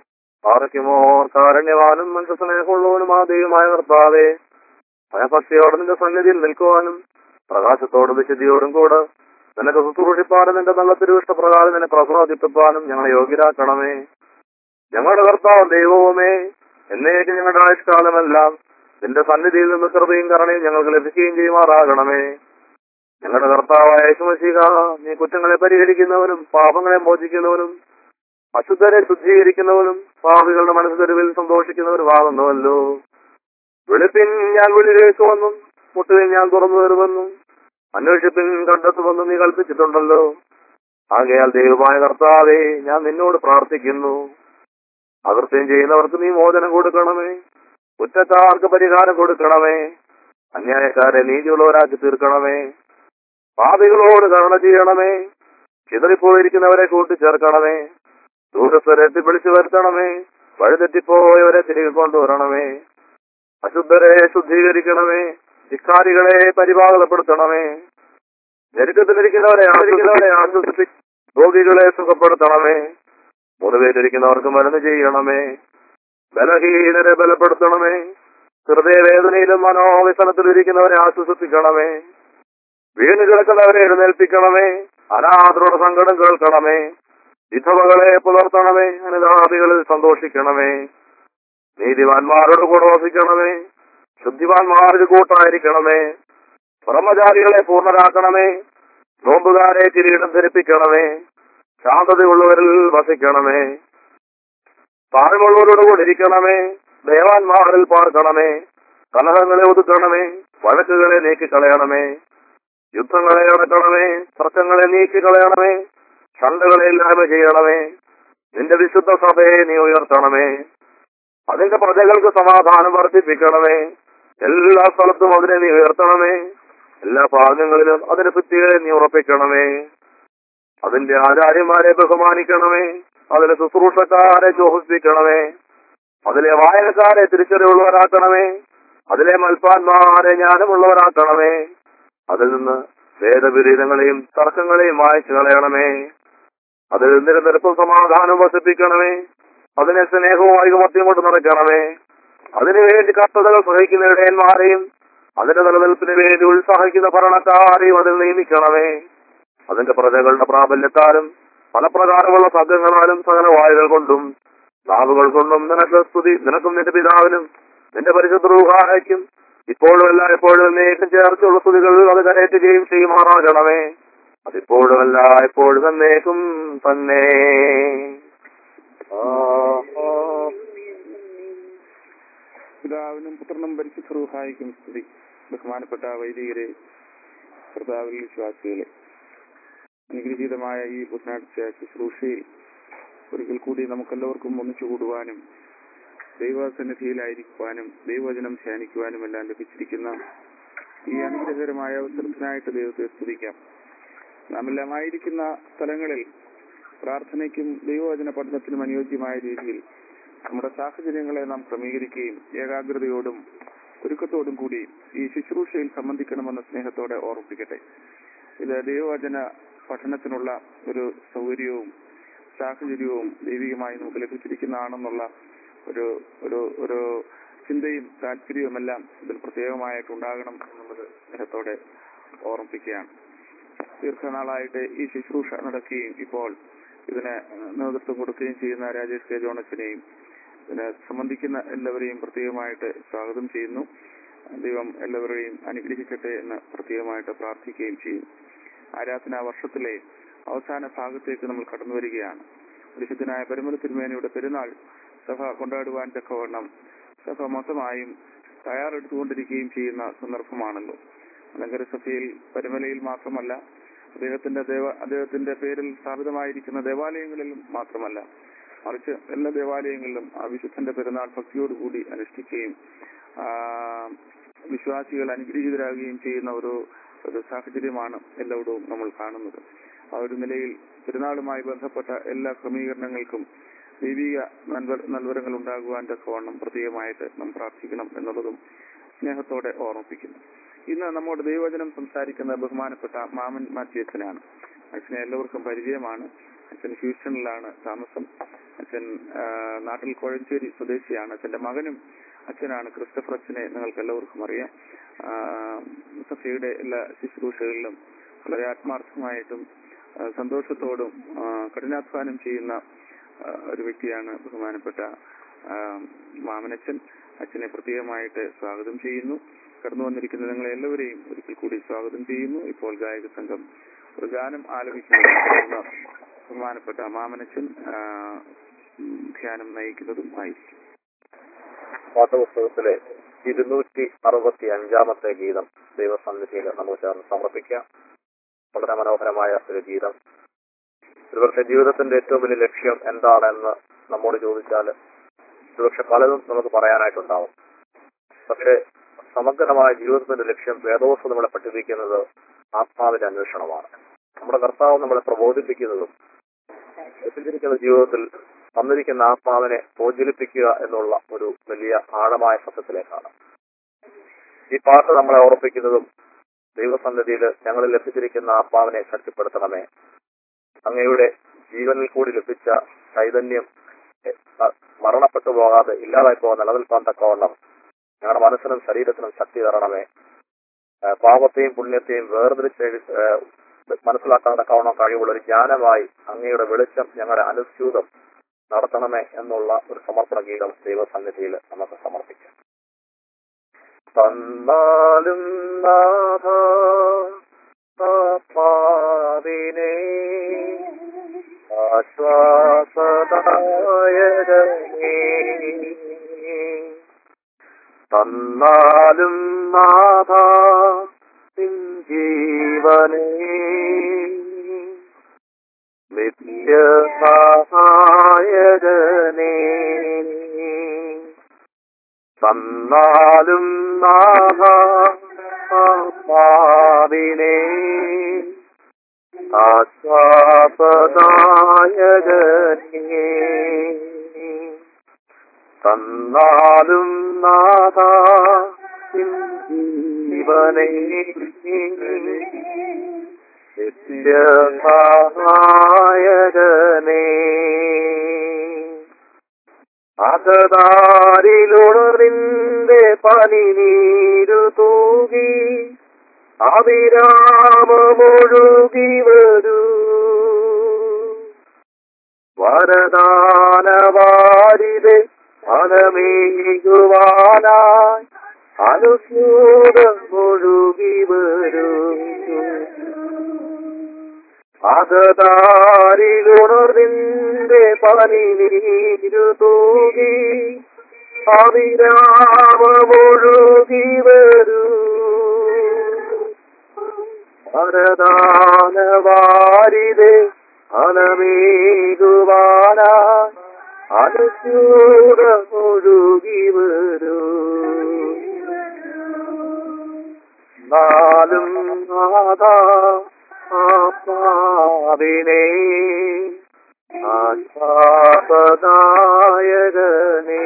ആരൊക്കെമോർ കാരണ്യവാനും മനുഷ്യസ്നേഹമുള്ളവനും ആ ദൈവമായ കർത്താവേ ഭയഭക്തിയോടെ നിന്റെ സന്നിധിയിൽ നിൽക്കുവാനും പ്രകാശത്തോടും വിശുദ്ധിയോടും കൂടെ നിനക്ക് ശുശ്രൂഷിപ്പാനും നിന്റെ നല്ല തിരുവിഷ്ടപ്രകാരം നിന്നെ പ്രസാദിപ്പിപ്പാനും ഞങ്ങളെ യോഗ്യരാക്കണമേ ഞങ്ങളുടെ കർത്താവ് ദൈവവുമേ എന്നേക്ക് ഞങ്ങളുടെ ആയുഷ്കാലമെല്ലാം നിന്റെ സന്നിധിയിൽ നിന്ന് കൃപയും കരണയും ഞങ്ങൾക്ക് ലഭിക്കുകയും ചെയ്യുമാറാകണമേ ഞങ്ങളുടെ കർത്താവായ യേശുമശിക നീ കുറ്റങ്ങളെ പരിഹരിക്കുന്നവനും പാപങ്ങളെ മോചിക്കുന്നവനും അശുദ്ധരെ ശുദ്ധീകരിക്കുന്നവനും പാപികളുടെ മനസ്സുതെരുവിൽ സന്തോഷിക്കുന്നവരുമാകുന്നുവല്ലോ വെളുപ്പിൻ ഞാൻ വെളിയിലേക്കുവെന്നും മുട്ടുവിൻ ഞാൻ തുറന്നു തരുമെന്നും അന്വേഷിപ്പിൻ കണ്ടെത്തുമെന്നും നീ കൽപ്പിച്ചിട്ടുണ്ടല്ലോ ആകയാൽ ദൈവമായ കർത്താവേ ഞാൻ നിന്നോട് പ്രാർത്ഥിക്കുന്നു അകൃത്യം ചെയ്യുന്നവർക്ക് നീ മോചനം കൊടുക്കണമേ കുറ്റക്കാർക്ക് പരിഹാരം കൊടുക്കണമേ അന്യായക്കാരെ നീതിയുള്ളവരാക്കി തീർക്കണമേ പാപികളോട് കരുണ ചെയ്യണമേ ചിതറിപ്പോയിരിക്കുന്നവരെ കൂട്ടിച്ചേർക്കണമേ ദൂരസ്ഥരെ വിളിച്ചു വരുത്തണമേ വഴിതെറ്റിപ്പോയവരെ തിരികെ കൊണ്ടുവരണമേ അശുദ്ധരെ ശുദ്ധീകരിക്കണമേ ധിക്കാരികളെ പരിപാകതപ്പെടുത്തണമേ ഞെരുക്കത്തിലിരിക്കുന്നവരെ ആശ്വസിക്കുന്നവരെ ആശ്വസിപ്പി രോഗികളെ സുഖപ്പെടുത്തണമേ മുറിവേറ്റിരിക്കുന്നവർക്ക് മരുന്ന് ചെയ്യണമേ ബലഹീനരെ ബലപ്പെടുത്തണമേ ഹൃദയവേദനയിലും മനോവിസനത്തിലിരിക്കുന്നവരെ ആശ്വസിപ്പിക്കണമേ വീണ് കിടക്കുന്നവരെ എഴുന്നേൽപ്പിക്കണമേ അനാഥരുടെ സങ്കടം കേൾക്കണമേ വിധവകളെ പുലർത്തണമേ അനുതാപികളിൽ സന്തോഷിക്കണമേ നീതിമാന്മാരോട് കൂടെ വസിക്കണമേ ശുദ്ധിമാന്മാർക്ക് കൂട്ടായിരിക്കണമേ ബ്രഹ്മചാരികളെ പൂർണ്ണരാക്കണമേ നോമ്പുകാരെ കിരീടം ധരിപ്പിക്കണമേ ശാന്തതയുള്ളവരിൽ വസിക്കണമേ താഴ്മുള്ളവരോട് കൂടെ ഇരിക്കണമേ ദേവാന്മാരിൽ പാർക്കണമേ കലഹങ്ങളെ ഒതുക്കണമേ വഴക്കുകളെ നീക്കിക്കളയണമേ യുദ്ധങ്ങളെ അടക്കണമേ തർക്കങ്ങളെ നീക്കിക്കളയണമേ ചണ്ടകളെ ഇല്ലായ്മ ചെയ്യണമേ നിന്റെ വിശുദ്ധ സഭയെ നീ ഉയർത്തണമേ അതിന്റെ പ്രജകൾക്ക് സമാധാനം വർദ്ധിപ്പിക്കണമേ എല്ലാ സ്ഥലത്തും അതിനെ നീ ഉയർത്തണമേ എല്ലാ ഭാഗങ്ങളിലും അതിന്റെ ഭിത്തികളെ നീ ഉറപ്പിക്കണമേ അതിന്റെ ആചാര്യന്മാരെ ബഹുമാനിക്കണമേ അതിലെ ശുശ്രൂഷക്കാരെ ചോഹിപ്പിക്കണമേ അതിലെ വായനക്കാരെ തിരിച്ചറിവുള്ളവരാക്കണമേ അതിലെ മൽപ്പാന്മാരെ ജ്ഞാനമുള്ളവരാക്കണമേ അതിൽ നിന്ന് വേദവിരീതങ്ങളെയും തർക്കങ്ങളെയും വായിച്ചു കളയണമേ അതിൽ നിരനിരപ്പും സമാധാനം വസിപ്പിക്കണമേ അതിനെ സ്നേഹവും ഐകമത്യം കൊണ്ട് നിറയ്ക്കണമേ അതിനുവേണ്ടി കഷ്ടതകൾ സഹിക്കുന്ന ഇടയന്മാരെയും അതിന്റെ നിലനിൽപ്പിന് വേണ്ടി ഉത്സാഹിക്കുന്ന ഭരണക്കാരെയും അതിൽ നിയമിക്കണമേ അതിന്റെ പ്രജകളുടെ പ്രാബല്യത്താലും ഫലപ്രകാരമുള്ള സദ്യങ്ങളാലും സകല വായുകൾ കൊണ്ടും നാവുകൾ കൊണ്ടും നിനക്ക് സ്തുതി നിനക്കും നിന്റെ പിതാവിനും നിന്റെ പരിശുദ്ധ റൂഹാനയ്ക്കും ഇപ്പോഴും അല്ല എപ്പോഴും എന്നേക്കും ചേർച്ചുള്ള സ്തുതികൾ അത് കരയറ്റുകയും ചെയ്യുമാറാകണമേ അതിപ്പോഴും അല്ല എപ്പോഴും എന്നേക്കും തന്നെ പിതാവിനും പുത്രനും പരിശുദ്ധ റൂഹായിക്കും സ്തുതി ബഹുമാനപ്പെട്ട വൈദികരെ കർത്താവിൽ വിശ്വാസികളെ അനുഗ്രഹീതമായ ഈ ബുധനാഴ്ച ശുശ്രൂഷയിൽ ഒരിക്കൽ കൂടി നമുക്കെല്ലാവർക്കും ഒന്നിച്ചു കൂടുവാനും ദൈവസന്നിധിയിലായിരിക്കുവാനും ദൈവവചനം ധ്യാനിക്കുവാനും എല്ലാം ലഭിച്ചിരിക്കുന്ന ഈ അനുഗ്രഹകരമായ അവസരത്തിനായിട്ട് ദൈവത്തെ സ്തുതിക്കാം നാം എല്ലാം ആയിരിക്കുന്ന സ്ഥലങ്ങളിൽ പ്രാർത്ഥനയ്ക്കും ദൈവവചന പഠനത്തിനും അനുയോജ്യമായ രീതിയിൽ നമ്മുടെ സാഹചര്യങ്ങളെ നാം ക്രമീകരിക്കുകയും ഏകാഗ്രതയോടും ഒരുക്കത്തോടും കൂടി ഈ ശുശ്രൂഷയിൽ സംബന്ധിക്കണമെന്ന സ്നേഹത്തോടെ ഓർമ്മിപ്പിക്കട്ടെ ഇത് ദൈവവചന പഠനത്തിനുള്ള ഒരു സൗകര്യവും സാഹചര്യവും ദൈവികമായി നമുക്ക് ലഭിച്ചിരിക്കുന്നതാണെന്നുള്ള ഒരു ഒരു ഒരു ചിന്തയും താല്പര്യവുമെല്ലാം ഇതിൽ പ്രത്യേകമായിട്ട് ഉണ്ടാകണം എന്നുള്ളത് സ്നേഹത്തോടെ ഓർമ്മിപ്പിക്കുകയാണ് ദീർഘനാളായിട്ട് ഈ ശുശ്രൂഷ നടക്കുകയും ഇപ്പോൾ ഇതിന് നേതൃത്വം കൊടുക്കുകയും ചെയ്യുന്ന രാജേഷ് കെ ജോണസിനെയും ഇതിനെ സംബന്ധിക്കുന്ന എല്ലാവരെയും പ്രത്യേകമായിട്ട് സ്വാഗതം ചെയ്യുന്നു ദൈവം എല്ലാവരെയും അനുഗ്രഹിക്കട്ടെ എന്ന് പ്രത്യേകമായിട്ട് പ്രാർത്ഥിക്കുകയും ചെയ്യും ആരാധനാ വർഷത്തിലെ അവസാന ഭാഗത്തേക്ക് നമ്മൾ കടന്നു വരികയാണ് പരിശുദ്ധനായ പരമല തിരുമേനയുടെ പെരുന്നാൾ സഭ കൊണ്ടാടുവാൻ തക്കവണ്ണം സഭ മൊത്തമായും തയ്യാറെടുത്തുകൊണ്ടിരിക്കുകയും ചെയ്യുന്ന സന്ദർഭമാണല്ലോ അലങ്കര സഭയിൽ പരമലയിൽ മാത്രമല്ല അദ്ദേഹത്തിന്റെ ദേവ അദ്ദേഹത്തിന്റെ പേരിൽ സ്ഥാപിതമായിരിക്കുന്ന ദേവാലയങ്ങളിലും മാത്രമല്ല മറിച്ച് എല്ലാ ദേവാലയങ്ങളിലും ആ വിശുദ്ധന്റെ പെരുന്നാൾ ഭക്തിയോടുകൂടി അനുഷ്ഠിക്കുകയും ആ, വിശ്വാസികൾ അനുഗ്രഹീതരാകുകയും ചെയ്യുന്ന ഒരു ഒരു സാഹചര്യമാണ് എല്ലായിടവും നമ്മൾ കാണുന്നത് ആ ഒരു നിലയിൽ പെരുന്നാളുമായി ബന്ധപ്പെട്ട എല്ലാ ക്രമീകരണങ്ങൾക്കും ദൈവിക നൽവ- നൽവരങ്ങൾ ഉണ്ടാകുവാൻ തക്കവണ്ണം പ്രത്യേകമായിട്ട് നാം പ്രാർത്ഥിക്കണം എന്നുള്ളതും സ്നേഹത്തോടെ ഓർമ്മിപ്പിക്കുന്നു ഇന്ന് നമ്മുടെ ദൈവവചനം സംസാരിക്കുന്ന ബഹുമാനപ്പെട്ട മാമൻ മാത്യച്ചനാണ് അച്ഛനെ എല്ലാവർക്കും പരിചയമാണ് അച്ഛൻ ഹ്യൂസ്റ്റണിലാണ് താമസം അച്ഛൻ ആ, നാട്ടിൽ കോഴഞ്ചേരി സ്വദേശിയാണ് അച്ഛന്റെ മകനും അച്ഛനാണ് ക്രിസ്റ്റഫർ അച്ഛനെ നിങ്ങൾക്ക് എല്ലാവർക്കും അറിയാം ആ, സഭയുടെ എല്ലാ ശുശ്രൂഷകളിലും വളരെ ആത്മാർത്ഥമായിട്ടും ആ, സന്തോഷത്തോടും ആ, കഠിനാധ്വാനം ചെയ്യുന്ന ആ, ഒരു വ്യക്തിയാണ് ബഹുമാനപ്പെട്ട ആ, മാമനച്ഛൻ അച്ഛനെ പ്രത്യേകമായിട്ട് സ്വാഗതം ചെയ്യുന്നു കടന്നു വന്നിരിക്കുന്ന നിങ്ങളെ എല്ലാവരെയും ഒരിക്കൽ കൂടി സ്വാഗതം ചെയ്യുന്നു ഇപ്പോൾ ഗായക സംഘം ഒരു ഗാനം ആലപിക്കുന്ന ബഹുമാനപ്പെട്ട മാമനച്ഛൻ ആ, ഉം, ധ്യാനം നയിക്കുന്നതും ആയിരിക്കും പാഠപുസ്തകത്തിലെ ഇരുന്നൂറ്റി അറുപത്തി അഞ്ചാമത്തെ ഗീതം ദൈവസന്നിധിയിൽ നമുക്ക് ചേർന്ന് സമർപ്പിക്കാം വളരെ മനോഹരമായ ഒരു ഗീതം ഒരുപക്ഷെ ജീവിതത്തിന്റെ ഏറ്റവും വലിയ ലക്ഷ്യം എന്താണെന്ന് നമ്മോട് ചോദിച്ചാൽ ഒരുപക്ഷെ പലതും നമുക്ക് പറയാനായിട്ടുണ്ടാവും പക്ഷേ സമഗ്രമായ ജീവിതത്തിന്റെ ലക്ഷ്യം വേദോസ് നമ്മളെ പഠിപ്പിക്കുന്നത് ആത്മാവിന്റെ അന്വേഷണമാണ് നമ്മുടെ കർത്താവ് നമ്മളെ പ്രബോധിപ്പിക്കുന്നതും ലഭിച്ചിരിക്കുന്ന ജീവിതത്തിൽ തന്നിരിക്കുന്ന ആത്മാവിനെ പ്രോജ്വലിപ്പിക്കുക എന്നുള്ള ഒരു വലിയ ആഴമായ സത്യത്തിലേക്കാണ് ഈ പാട്ട് നമ്മളെ ഓർപ്പിക്കുന്നതും ദൈവസന്നിധിയിൽ ഞങ്ങളിൽ ലഭിച്ചിരിക്കുന്ന ആത്മാവിനെ ശക്തിപ്പെടുത്തണമേ അങ്ങയുടെ ജീവനിൽ കൂടി ലഭിച്ച ചൈതന്യം എ, അ, മരണപ്പെട്ടു പോകാതെ ഇല്ലാതായി പോകാൻ നിലനിൽക്കാൻ തക്കവണ്ണം ഞങ്ങളുടെ മനസ്സിനും ശരീരത്തിനും ശക്തി തരണമേ ആ, പാപത്തെയും പുണ്യത്തെയും വേർതിരിച്ച് ആ, മനസ്സിലാക്കാൻ തക്കവണ്ണം കഴിവുള്ള ഒരു ജ്ഞാനമായി അങ്ങയുടെ വെളിച്ചം ഞങ്ങളുടെ അനുസ്യൂതം നടത്തണമേ എന്നുള്ള ഒരു സമർപ്പണ ഗീതം ദൈവസന്നിധിയിൽ നമുക്ക് സമർപ്പിക്കാം തന്നാലും നാഥ പാപിനെ ആശ്വാസദായകനേ തന്നാലും നാഥ നിൻ ജീവനേ നിത്യസഹായകനേ തന്നാലും നാഥ പാവിനെ ആശ്വാസദായകനേ തന്നാലും നാഥ നിൻ ജീവനേ നിത്യസഹായകനേ അകതാരിലുണറിന്റെ പനി നീരു തൂകി അവിരാമമൊഴുകി വരൂ വരദാനവാരിതെ മനമേകുവാനായി അനുസ്യൂതം ഒഴുകി വരൂ അകതാരിലുണർന്നിന്റെ പനി നീരു തൂകി അവിരാമമൊഴുകി വരൂ വരദാനവാരിതെ അനമേകുവാനാ അനുസ്യൂരമൊഴുകി വരൂ നാലും നാദാ ആത്മാവിനെ ആശ്വാസദായകനേ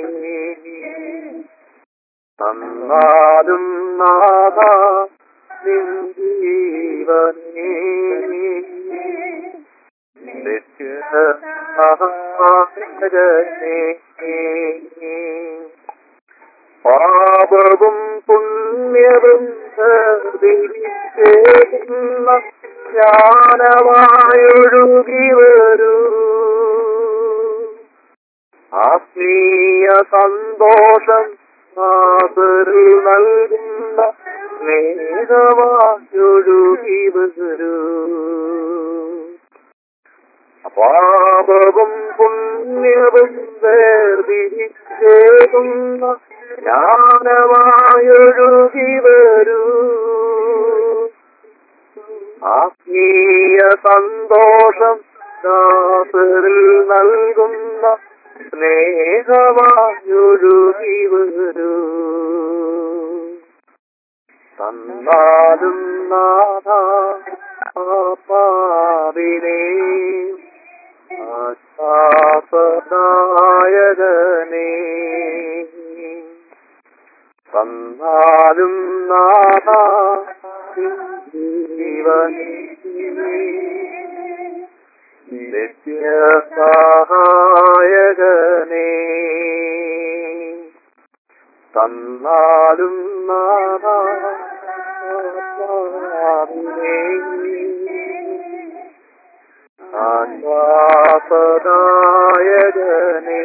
തന്നാലും നാഥ നിൻ ജീവനേ നിത്യസഹായകനേ പാപവും പുണ്യവും ചേരുന്ന ജ്ഞാനമായൊഴുകി വരൂ ആത്മീയ സന്തോഷം ആദരിൽ നൽകുന്ന സ്നേഹമായൊഴുകി വരൂ പാപവും പുണ്യവും വേർതിരിച്ചേകുന്ന ജ്ഞാനമായൊഴുകി വരൂ ആത്മീയ സന്തോഷം ദാസരിൽ നൽകുന്ന സ്നേഹമായൊഴുകി വരൂ തന്നാലും നാഥ പാപിനെ ആശ്വാസദായകനേ തന്നാലും നാഥ ജീവനേ നിത്യസഹായകനേ തന്നാലും നാഥ ആശ്വാസദായകനേ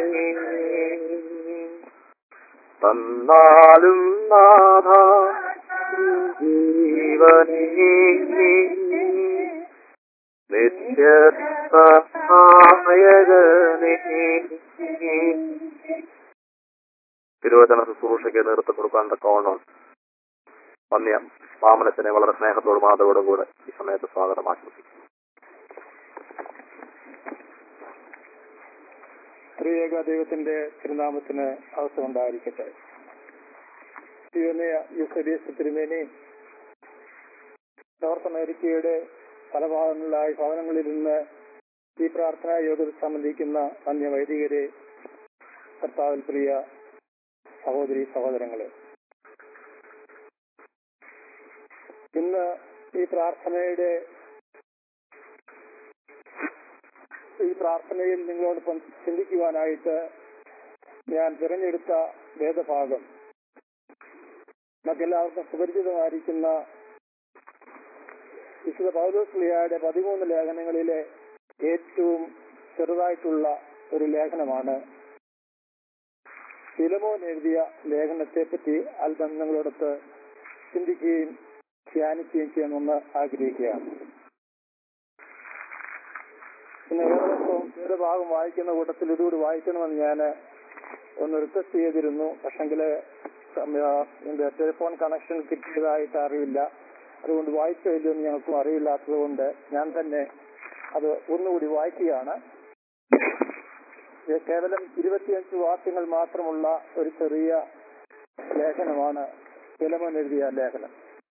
തന്നാലും നാഥ ജീവനേ നിത്യസഹായകനേ തിരുവചന ശുശ്രൂഷയ്ക്ക് നേതൃത്വം കൊടുക്കാൻ തക്കവണ്ണം വന്യ വാമനത്തിനെ വളരെ സ്നേഹത്തോടും ആദരോടും കൂടെ ഈ സമയത്ത് സ്വാഗതം ആശംസിക്കുന്നു ത്രിയേക ദൈവത്തിന്റെ തിരുനാമത്തിന് അവസരമുണ്ടായിരിക്കട്ടെ യുസരീസ് തിരുമേനി നോർത്ത് അമേരിക്കയുടെ പല ഭാഗങ്ങളിലായി ഭവനങ്ങളിൽ നിന്ന് ഈ പ്രാർത്ഥനാ യോഗത്തിൽ സംബന്ധിക്കുന്ന അന്യ വൈദികരെ കർത്താവിൽ പ്രിയ സഹോദരി സഹോദരങ്ങളെ ഇന്ന് ഈ പ്രാർത്ഥനയുടെ ഈ പ്രാർത്ഥനയിൽ നിങ്ങളോടൊപ്പം ചിന്തിക്കുവാനായിട്ട് ഞാൻ തിരഞ്ഞെടുത്ത വേദഭാഗം നമുക്കെല്ലാവർക്കും സുപരിചിതമായിരിക്കുന്ന വിശുദ്ധ പൗലോസ്ലിയായുടെ പതിമൂന്ന് ലേഖനങ്ങളിലെ ഏറ്റവും ചെറുതായിട്ടുള്ള ഒരു ലേഖനമാണ് ഫിലമോൻ എഴുതിയ ലേഖനത്തെ പറ്റി അല്പം നിങ്ങളോടൊത്ത് ചിന്തിക്കുകയും ധ്യാനിക്കുകയും ചെയ്യണമെന്ന് ആഗ്രഹിക്കുകയാണ് പിന്നെ ഏകദേശം ഒരു ഭാഗം വായിക്കുന്ന കൂട്ടത്തിൽ ഇതുകൂടി വായിക്കണമെന്ന് ഞാൻ ഒന്ന് റിക്വസ്റ്റ് ചെയ്തിരുന്നു പക്ഷെങ്കിൽ ടെലിഫോൺ കണക്ഷൻ കിട്ടിയതായിട്ട് അറിയില്ല അതുകൊണ്ട് വായിച്ചില്ലോ എന്ന് ഞങ്ങൾക്കും അറിയില്ലാത്തത് കൊണ്ട് ഞാൻ തന്നെ അത് ഒന്നുകൂടി വായിക്കുകയാണ് ഇത് കേവലം ഇരുപത്തിയഞ്ച് വാക്യങ്ങൾ മാത്രമുള്ള ഒരു ചെറിയ ലേഖനമാണ് ഫിലമോൻ എഴുതിയ ലേഖനം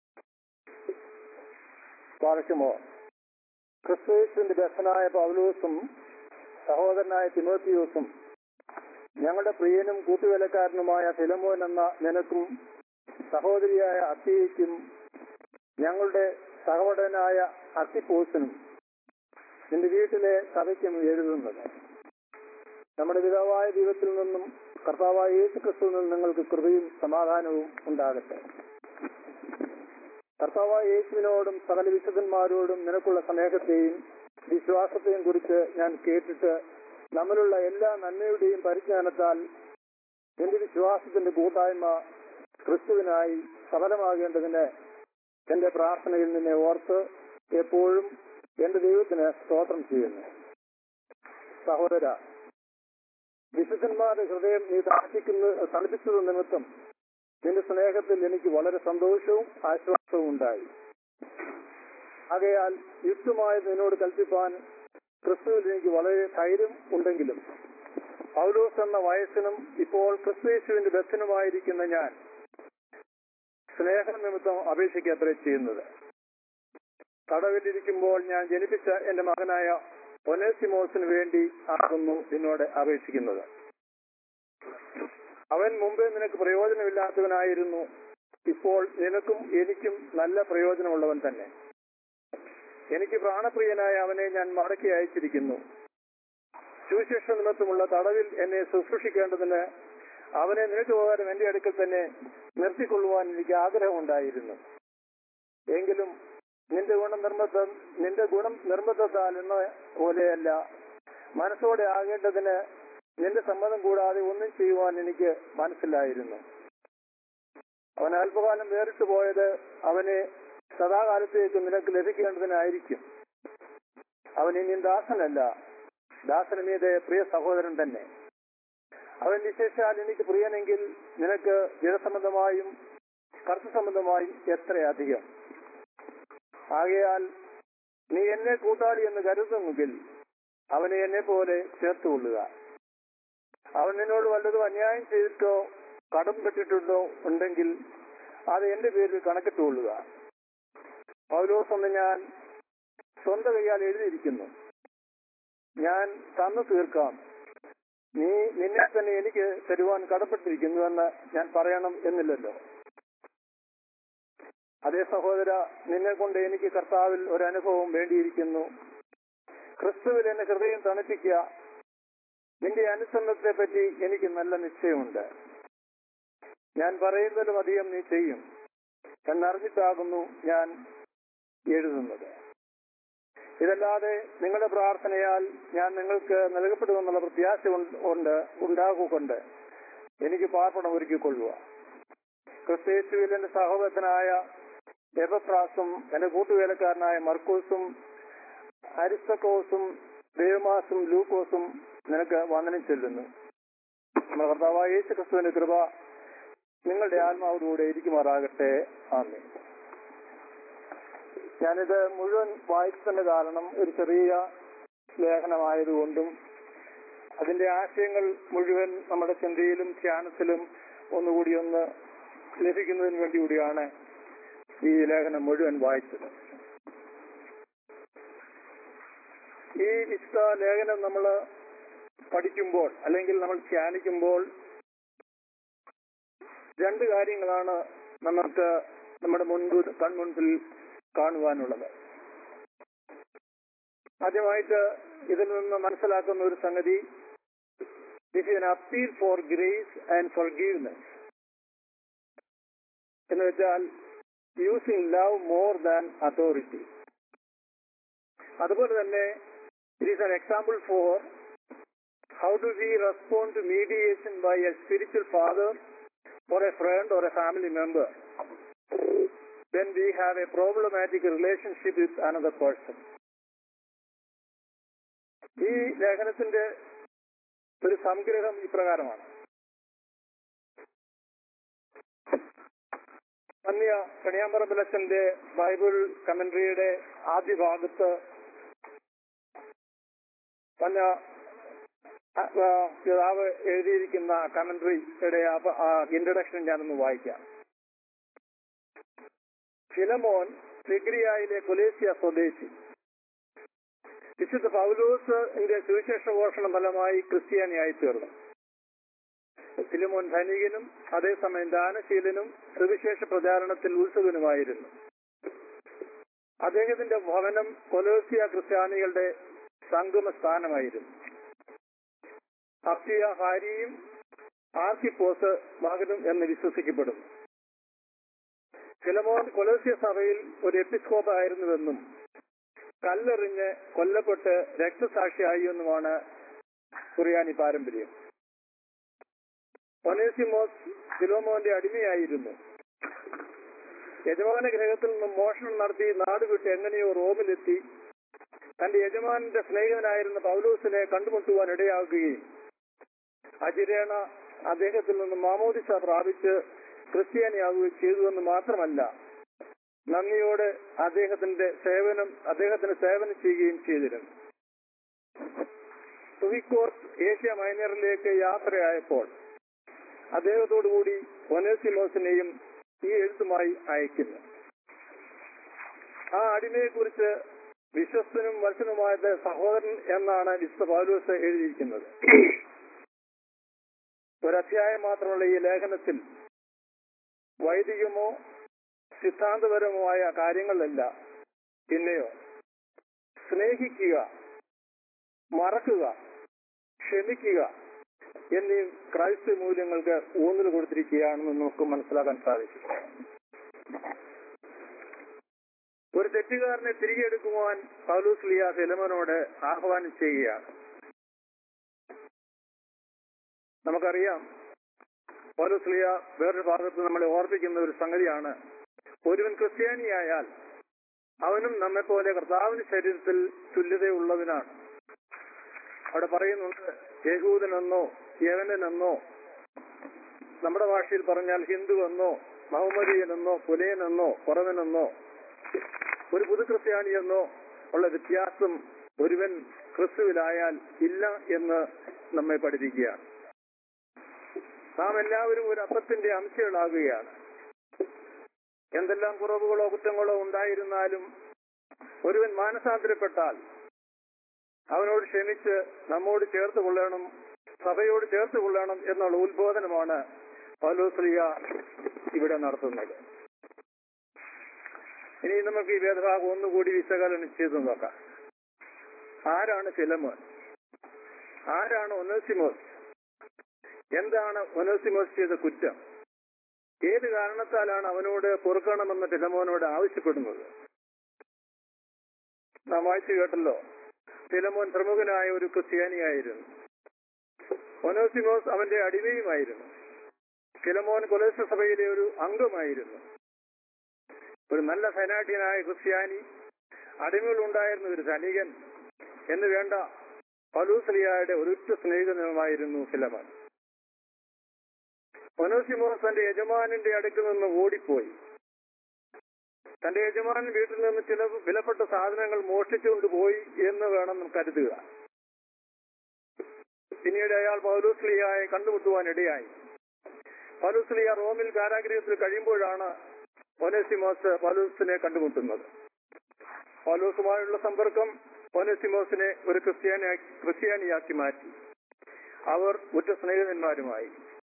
വായിക്കുമോ ക്രിസ്തുവിന്റെ ദർശനായ പൗലൂസും സഹോദരനായ തിമോത്തിയൂസും ഞങ്ങളുടെ പ്രിയനും കൂട്ടുവേലക്കാരനുമായ ഫിലമോൻ എന്ന നിനക്കും സഹോദരിയായ അത്തിയയ്ക്കും ഞങ്ങളുടെ സഹോദരനായ അത്തിപ്പോസിനും നിന്റെ വീട്ടിലെ സഭയ്ക്കും എഴുതുന്നത് നമ്മുടെ പിതാവായ ദൈവത്തിൽ നിന്നും കർത്താവായ യേശു ക്രിസ്തുവിൽ നിന്നും നിങ്ങൾക്ക് കൃപയും സമാധാനവും ഉണ്ടാകട്ടെ കർത്താവായ യേശുവിനോടും സകല വിശുദ്ധന്മാരോടും നിനക്കുള്ള സ്നേഹത്തെയും വിശ്വാസത്തെയും കുറിച്ച് ഞാൻ കേട്ടിട്ട് നമ്മളുള്ള എല്ലാ നന്മയുടെയും പരിജ്ഞാനത്താൽ എന്റെ വിശ്വാസത്തിന്റെ കൂട്ടായ്മ ക്രിസ്തുവിനായി സഫലമാകേണ്ടതിന് എന്റെ പ്രാർത്ഥനയിൽ നിന്നെ ഓർത്ത് എപ്പോഴും എന്റെ ദൈവത്തിന് സ്തോത്രം ചെയ്യുന്നു സഹോദര വിശുദ്ധന്മാരുടെ ഹൃദയം നീ തണുപ്പിക്കുന്ന തണുപ്പിച്ചത് നിമിത്തം നിന്റെ സ്നേഹത്തിൽ എനിക്ക് വളരെ സന്തോഷവും ആശ്വാസവും ഉണ്ടായി ആകയാൽ യുക്തമായി നിന്നോട് കൽപ്പിപ്പാൻ ക്രിസ്തുവിൽ എനിക്ക് വളരെ ധൈര്യം ഉണ്ടെങ്കിലും പൗലോസ് എന്ന വയസ്സിനും ഇപ്പോൾ ക്രിസ്തുയേശുവിന്റെ ബന്ധനുമായിരിക്കുന്ന ഞാൻ സ്നേഹനിമിത്തം അപേക്ഷിക്കത്രേ ചെയ്യുന്നത് തടവിലിരിക്കുമ്പോൾ ഞാൻ ജനിപ്പിച്ച എന്റെ മകനായ ഒനേസിമോസിന് വേണ്ടി ആകുന്നു നിന്നോട് അപേക്ഷിക്കുന്നത് അവൻ മുമ്പേ നിനക്ക് പ്രയോജനമില്ലാത്തവനായിരുന്നു ഇപ്പോൾ നിനക്കും എനിക്കും നല്ല പ്രയോജനമുള്ളവൻ തന്നെ എനിക്ക് പ്രാണപ്രിയനായ അവനെ ഞാൻ മടക്കി അയച്ചിരിക്കുന്നു സുവിശേഷ നിമിത്തമുള്ള തടവിൽ എന്നെ ശുശ്രൂഷിക്കേണ്ടതിന് അവനെ നിനക്ക് പകരം എന്റെ അടുക്കൽ തന്നെ നിർത്തിക്കൊള്ളുവാൻ എനിക്ക് ആഗ്രഹമുണ്ടായിരുന്നു എങ്കിലും നിന്റെ ഗുണം നിർബന്ധ നിന്റെ ഗുണം നിർബന്ധത്താൽ എന്ന പോലെയല്ല മനസ്സോടെ ആകേണ്ടതിന് നിന്റെ സമ്മതം കൂടാതെ ഒന്നും ചെയ്യുവാൻ എനിക്ക് മനസ്സിലായിരുന്നു അവൻ അല്പകാലം വേറിട്ട് പോയത് അവനെ സദാകാലത്തേക്ക് നിനക്ക് ലഭിക്കേണ്ടതിനായിരിക്കും അവൻ ഇനി ദാസനല്ല ദാസന് മീതെ പ്രിയ സഹോദരൻ തന്നെ അവൻ വിശേഷാൽ എനിക്ക് പ്രിയനെങ്കിൽ നിനക്ക് ജലസംബന്ധമായും കർത്ത സംബന്ധമായും എത്രയധികം ആകയാൽ നീ എന്നെ കൂട്ടാളി എന്ന് കരുതുന്നെങ്കിൽ അവനെ എന്നെ പോലെ ചേർത്തുകൊള്ളുക അവൻ നിന്നോട് വല്ലതും അന്യായം ചെയ്തിട്ടോ കടം പെട്ടിട്ടുണ്ടോ ഉണ്ടെങ്കിൽ അത് എന്റെ പേരിൽ കണക്കിട്ടുകൊള്ളുക പൗലോസ് എന്ന് ഞാൻ സ്വന്തം കൈയാൽ എഴുതിയിരിക്കുന്നു ഞാൻ തന്നു തീർക്കാം നീ നിന്നെ തന്നെ എനിക്ക് തരുവാൻ കടപ്പെട്ടിരിക്കുന്നുവെന്ന് ഞാൻ പറയണം എന്നില്ലല്ലോ അതേ സഹോദര നിന്നെ കൊണ്ട് എനിക്ക് കർത്താവിൽ ഒരു അനുഭവം വേണ്ടിയിരിക്കുന്നു ക്രിസ്തുവിൽ എന്നെ ഹൃദയം തണുപ്പിക്കുക നിന്റെ അനുസരണത്തെ പറ്റി എനിക്ക് നല്ല നിശ്ചയമുണ്ട് ഞാൻ പറയുന്നതിലും അധികം നീ ചെയ്യും എന്നറിഞ്ഞിട്ടാകുന്നു ഞാൻ എഴുതുന്നത് ഇതല്ലാതെ നിങ്ങളുടെ പ്രാർത്ഥനയാൽ ഞാൻ നിങ്ങൾക്ക് നൽകപ്പെടുമെന്നുള്ള പ്രത്യാശ ഉണ്ട് ഉണ്ടാകുകൊണ്ട് എനിക്ക് പാർപ്പണം ഒരുക്കിക്കൊള്ളുക ക്രിസ്തേശുവിൽ എന്റെ സഹോദരനായ എബഫ്രാസും എന്റെ കൂട്ടുവേലക്കാരനായ മർക്കൂസും അരിസ്തക്കോസും ദേവമാസും ലൂക്കോസും നിനക്ക് വന്ദനം ചെല്ലുന്നു നമ്മുടെ കർത്താവായ യേശു ക്രിസ്തുവിന്റെ കൃപ നിങ്ങളുടെ ആത്മാവിലൂടെ ഇരിക്കുമാറാകട്ടെ ആമേ ഞാനിത് മുഴുവൻ വായിച്ചതിന്റെ കാരണം ഒരു ചെറിയ ലേഖനമായതുകൊണ്ടും അതിന്റെ ആശയങ്ങൾ മുഴുവൻ നമ്മുടെ ചിന്തയിലും ധ്യാനത്തിലും ഒന്നുകൂടി ഒന്ന് ലഭിക്കുന്നതിന് വേണ്ടി കൂടിയാണ് ഈ ലേഖനം മുഴുവൻ വായിച്ചത് ഈ വിശുദ്ധ ലേഖനം നമ്മൾ പഠിക്കുമ്പോൾ അല്ലെങ്കിൽ നമ്മൾ ധ്യാനിക്കുമ്പോൾ രണ്ട് കാര്യങ്ങളാണ് നമുക്ക് നമ്മുടെ മുൻപ് കൺമുൻപിൽ കാണുവാനുള്ളത് ആദ്യമായിട്ട് ഇതിൽ നിന്ന് മനസ്സിലാക്കുന്ന ഒരു സംഗതി this is an appeal for grace and forgiveness എന്ന് വെച്ചാൽ using love more than authority അതുപോലെ തന്നെ it is an example for how do we respond to mediation by a spiritual father or a friend or a family member, then we have a problematic relationship with another person. ഈ ലേഖനത്തിന്റെ ഒരു സംഗ്രഹം ഇപ്രകാരമാണ് അന്യ കണിയാമ്പറമ്പിലച്ചന്റെ Bible കമന്ററിയുടെ ആദ്യ ഭാഗത്ത് തന്നെ പിതാവ് എഴുതിയിരിക്കുന്ന കമന്ററിയുടെ ഇൻട്രഡക്ഷൻ ഞാനൊന്ന് വായിക്കാം ഫിലമോൻ സിഗ്രിയയിലെ കൊലേസിയ സ്വദേശി വിശുദ്ധ പൗലോസിന്റെ സുവിശേഷ ഘോഷണ ഫലമായി ക്രിസ്ത്യാനിയായി തീർന്നു ഫിലിമോൻ ധനികനും അതേസമയം ദാനശീലനും സുവിശേഷ പ്രചാരണത്തിൽ ഉത്സുകനുമായിരുന്നു അദ്ദേഹത്തിന്റെ ഭവനം കൊലോസിയ ക്രിസ്ത്യാനികളുടെ സംഗമ സ്ഥാനമായിരുന്നു അപ്സിയ ഭാര്യയും ആർക്കിപ്പോസ് മകനും എന്ന് വിശ്വസിക്കപ്പെടുന്നു ഫിലമോൻ കൊലോസിയ സഭയിൽ ഒരു എപ്പിസ്കോപ്പ് ആയിരുന്നുവെന്നും കല്ലെറിഞ്ഞ് കൊല്ലപ്പെട്ട് രക്തസാക്ഷിയായി എന്നുമാണ് കുറിയാനി പാരമ്പര്യം ഒനേസിമോസ് ഫിലോമോന്റെ അടിമയായിരുന്നു യജമാന ഗ്രഹത്തിൽ നിന്നും മോഷണം നടത്തി നാടുവിട്ട് എങ്ങനെയോ റോമിലെത്തി തന്റെ യജമാനന്റെ സ്നേഹിതനായിരുന്ന പൗലൂസിനെ കണ്ടുമുട്ടുവാൻ ഇടയാകുകയും അജിരേണ അദ്ദേഹത്തിൽ നിന്ന് മാമോദിസ പ്രാപിച്ച് ക്രിസ്ത്യാനിയാവുകയും ചെയ്തുവെന്ന് മാത്രമല്ല നന്ദിയോടെ അദ്ദേഹത്തിന്റെ സേവനം അദ്ദേഹത്തിന് സേവനം ചെയ്യുകയും ചെയ്തിരുന്നു സുവിക്കോസ് ഏഷ്യ മൈനറിലേക്ക് യാത്രയായപ്പോൾ അദ്ദേഹത്തോടുകൂടി ഒനേസിമോസിനെയും ഈ എഴുത്തുമായി അയക്കുന്നു ആ അടിമയെക്കുറിച്ച് വിശ്വസ്തനും വത്സനുമായത് സഹോദരൻ എന്നാണ് വിശുദ്ധ പൗലോസ് എഴുതിയിരിക്കുന്നത് ഒരധ്യായം മാത്രമുള്ള ഈ ലേഖനത്തിൽ വൈദികമോ സിദ്ധാന്തപരമായ കാര്യങ്ങളല്ല പിന്നെയോ സ്നേഹിക്കുക മറക്കുക ക്ഷമിക്കുക എന്നീ ക്രൈസ്ത മൂല്യങ്ങൾക്ക് ഊന്നൽ കൊടുത്തിരിക്കുകയാണെന്ന് നമുക്ക് മനസ്സിലാക്കാൻ സാധിക്കും ഒരു തെറ്റുകാരനെ തിരികെ എടുക്കുവാൻ പൗലൂസ് ലിയ ഫിലമനോട് ആഹ്വാനം ചെയ്യുകയാണ് നമുക്കറിയാം പൗലൂസ് ലിയ വേറൊരു ഭാഗത്ത് നമ്മളെ ഓർപ്പിക്കുന്ന ഒരു സംഗതിയാണ് ഒരുവൻ ക്രിസ്ത്യാനിയായാൽ അവനും നമ്മെ പോലെ കർത്താവിന് ശരീരത്തിൽ തുല്യതയുള്ളവനാണ് അവിടെ പറയുന്നുണ്ട് യഹൂദനെന്നോ യവനെന്നോ നമ്മുടെ ഭാഷയിൽ പറഞ്ഞാൽ ഹിന്ദു എന്നോ മഹമ്മദീയനെന്നോ പുലയനെന്നോ കുറവനെന്നോ ഒരു പുതു ക്രിസ്ത്യാനിയെന്നോ ഉള്ള വ്യത്യാസം ഒരുവൻ ക്രിസ്തുവിലായാൽ ഇല്ല എന്ന് നമ്മെ പഠിപ്പിക്കുകയാണ് നാം എല്ലാവരും ഒരു അപ്പത്തിന്റെ അംശങ്ങളാകുകയാണ് എന്തെല്ലാം കുറവുകളോ കുറ്റങ്ങളോ ഉണ്ടായിരുന്നാലും ഒരുവൻ മാനസാന്തരപ്പെട്ടാൽ അവനോട് ക്ഷമിച്ച് നമ്മോട് ചേർത്ത് കൊള്ളണം സഭയോട് ചേർത്ത് കൊള്ളണം എന്നുള്ള ഉത്ബോധനമാണ് പൗലോസ്ലിയ ഇവിടെ നടത്തുന്നത് ഇനി നമുക്ക് ഈ വേദഭാഗം ഒന്നുകൂടി വിശകലനം ചെയ്തു നോക്കാം ആരാണ് ഫിലമോൻ ആരാണ് ഒനോസിമോസ് എന്താണ് ഒനോസിമോസ് ചെയ്ത കുറ്റം ഏത് കാരണത്താലാണ് അവനോട് പൊറുക്കണമെന്ന് ഫിലമോനോട് ആവശ്യപ്പെടുന്നത് നാം വായിച്ചു കേട്ടല്ലോ ഫിലമോൻ പ്രമുഖനായ ഒരു ക്രിസ്ത്യാനിയായിരുന്നു ഒനോസിമോസ് അവന്റെ അടിമയുമായിരുന്നു ഫിലമോൻ കൊലേശ സഭയിലെ ഒരു അംഗമായിരുന്നു ഒരു നല്ല ഫെനാട്ടിയനായ ക്രിസ്ത്യാനി അടിമകളുണ്ടായിരുന്ന ഒരു ധനികൻ എന്ന് വേണ്ട പലൂസലിയായുടെ ഒരുറ്റ സ്നേഹിതനുമായിരുന്നു ഫിലമോൻ ഒനോസിമോസ് തന്റെ യജമാനന്റെ അടുക്കിൽ നിന്ന് ഓടിപ്പോയി തന്റെ യജമാനൻ വീട്ടിൽ നിന്ന് ചില വിലപ്പെട്ട സാധനങ്ങൾ മോഷ്ടിച്ചുകൊണ്ട് പോയി എന്ന് വേണം കരുതുക പിന്നീട് അയാൾ പൗലൂസ്ലിയായെ കണ്ടുമുട്ടുവാൻ ഇടയായി പൗലൂസ്ലിയ റോമിൽ കാരാഗ്രഹത്തിൽ കഴിയുമ്പോഴാണ് ഒനസിമോസ് പൗലൂസിനെ കണ്ടുമുട്ടുന്നത് പൗലൂസുമായുള്ള സമ്പർക്കം ഒനസിമോസിനെ ഒരു ക്രിസ്ത്യാനി ക്രിസ്ത്യാനിയാക്കി മാറ്റി അവർ ഉറ്റ സ്നേഹിതന്മാരുമായി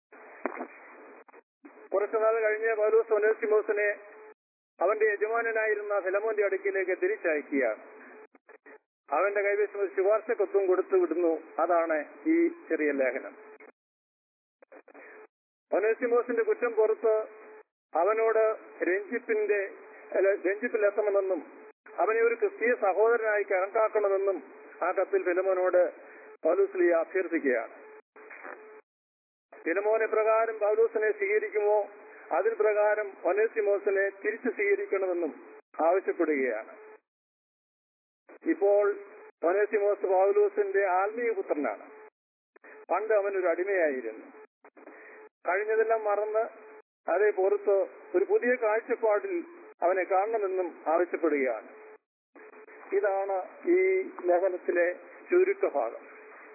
കുറച്ചുനാൾ കഴിഞ്ഞ് പൗലൂസ് ഒനസിമോസിനെ അവന്റെ യജമാനനായിരുന്ന ഫിലമോന്റെ അടുക്കിലേക്ക് തിരിച്ചയക്കുകയാണ് അവന്റെ കൈവശം ഒരു ശുപാർശക്കത്വം കൊടുത്തു വിടുന്നു അതാണ് ഈ ചെറിയ ലേഖനം ഒനേസിമോസിന്റെ കുറ്റം പുറത്ത് അവനോട് രഞ്ജിപ്പിന്റെ അല്ല, രഞ്ജിപ്പിലെത്തണമെന്നും അവനെ ഒരു ക്രിസ്തീയ സഹോദരനായി കണക്കാക്കണമെന്നും ആ കത്തിൽ ഫിലമോനോട് പൗലൂസ്ലിയ അഭ്യർത്ഥിക്കുകയാണ് ഫിലമോനെ പ്രകാരം പൗലൂസിനെ സ്വീകരിക്കുമോ അതിൽ പ്രകാരം ഒനേസിമോസിനെ തിരിച്ചു സ്വീകരിക്കണമെന്നും ആവശ്യപ്പെടുകയാണ് ഇപ്പോൾ ഒനേസിമോസ് പൗലൂസിന്റെ ആത്മീയ പുത്രനാണ് പണ്ട് അവനൊരു അടിമയായിരുന്നു കഴിഞ്ഞതെല്ലാം മറന്ന് അതേ പുറത്ത് ഒരു പുതിയ കാഴ്ചപ്പാടിൽ അവനെ കാണണമെന്നും ആവശ്യപ്പെടുകയാണ് ഇതാണ് ഈ ലേഖനത്തിലെ ചുരുക്കഭാഗം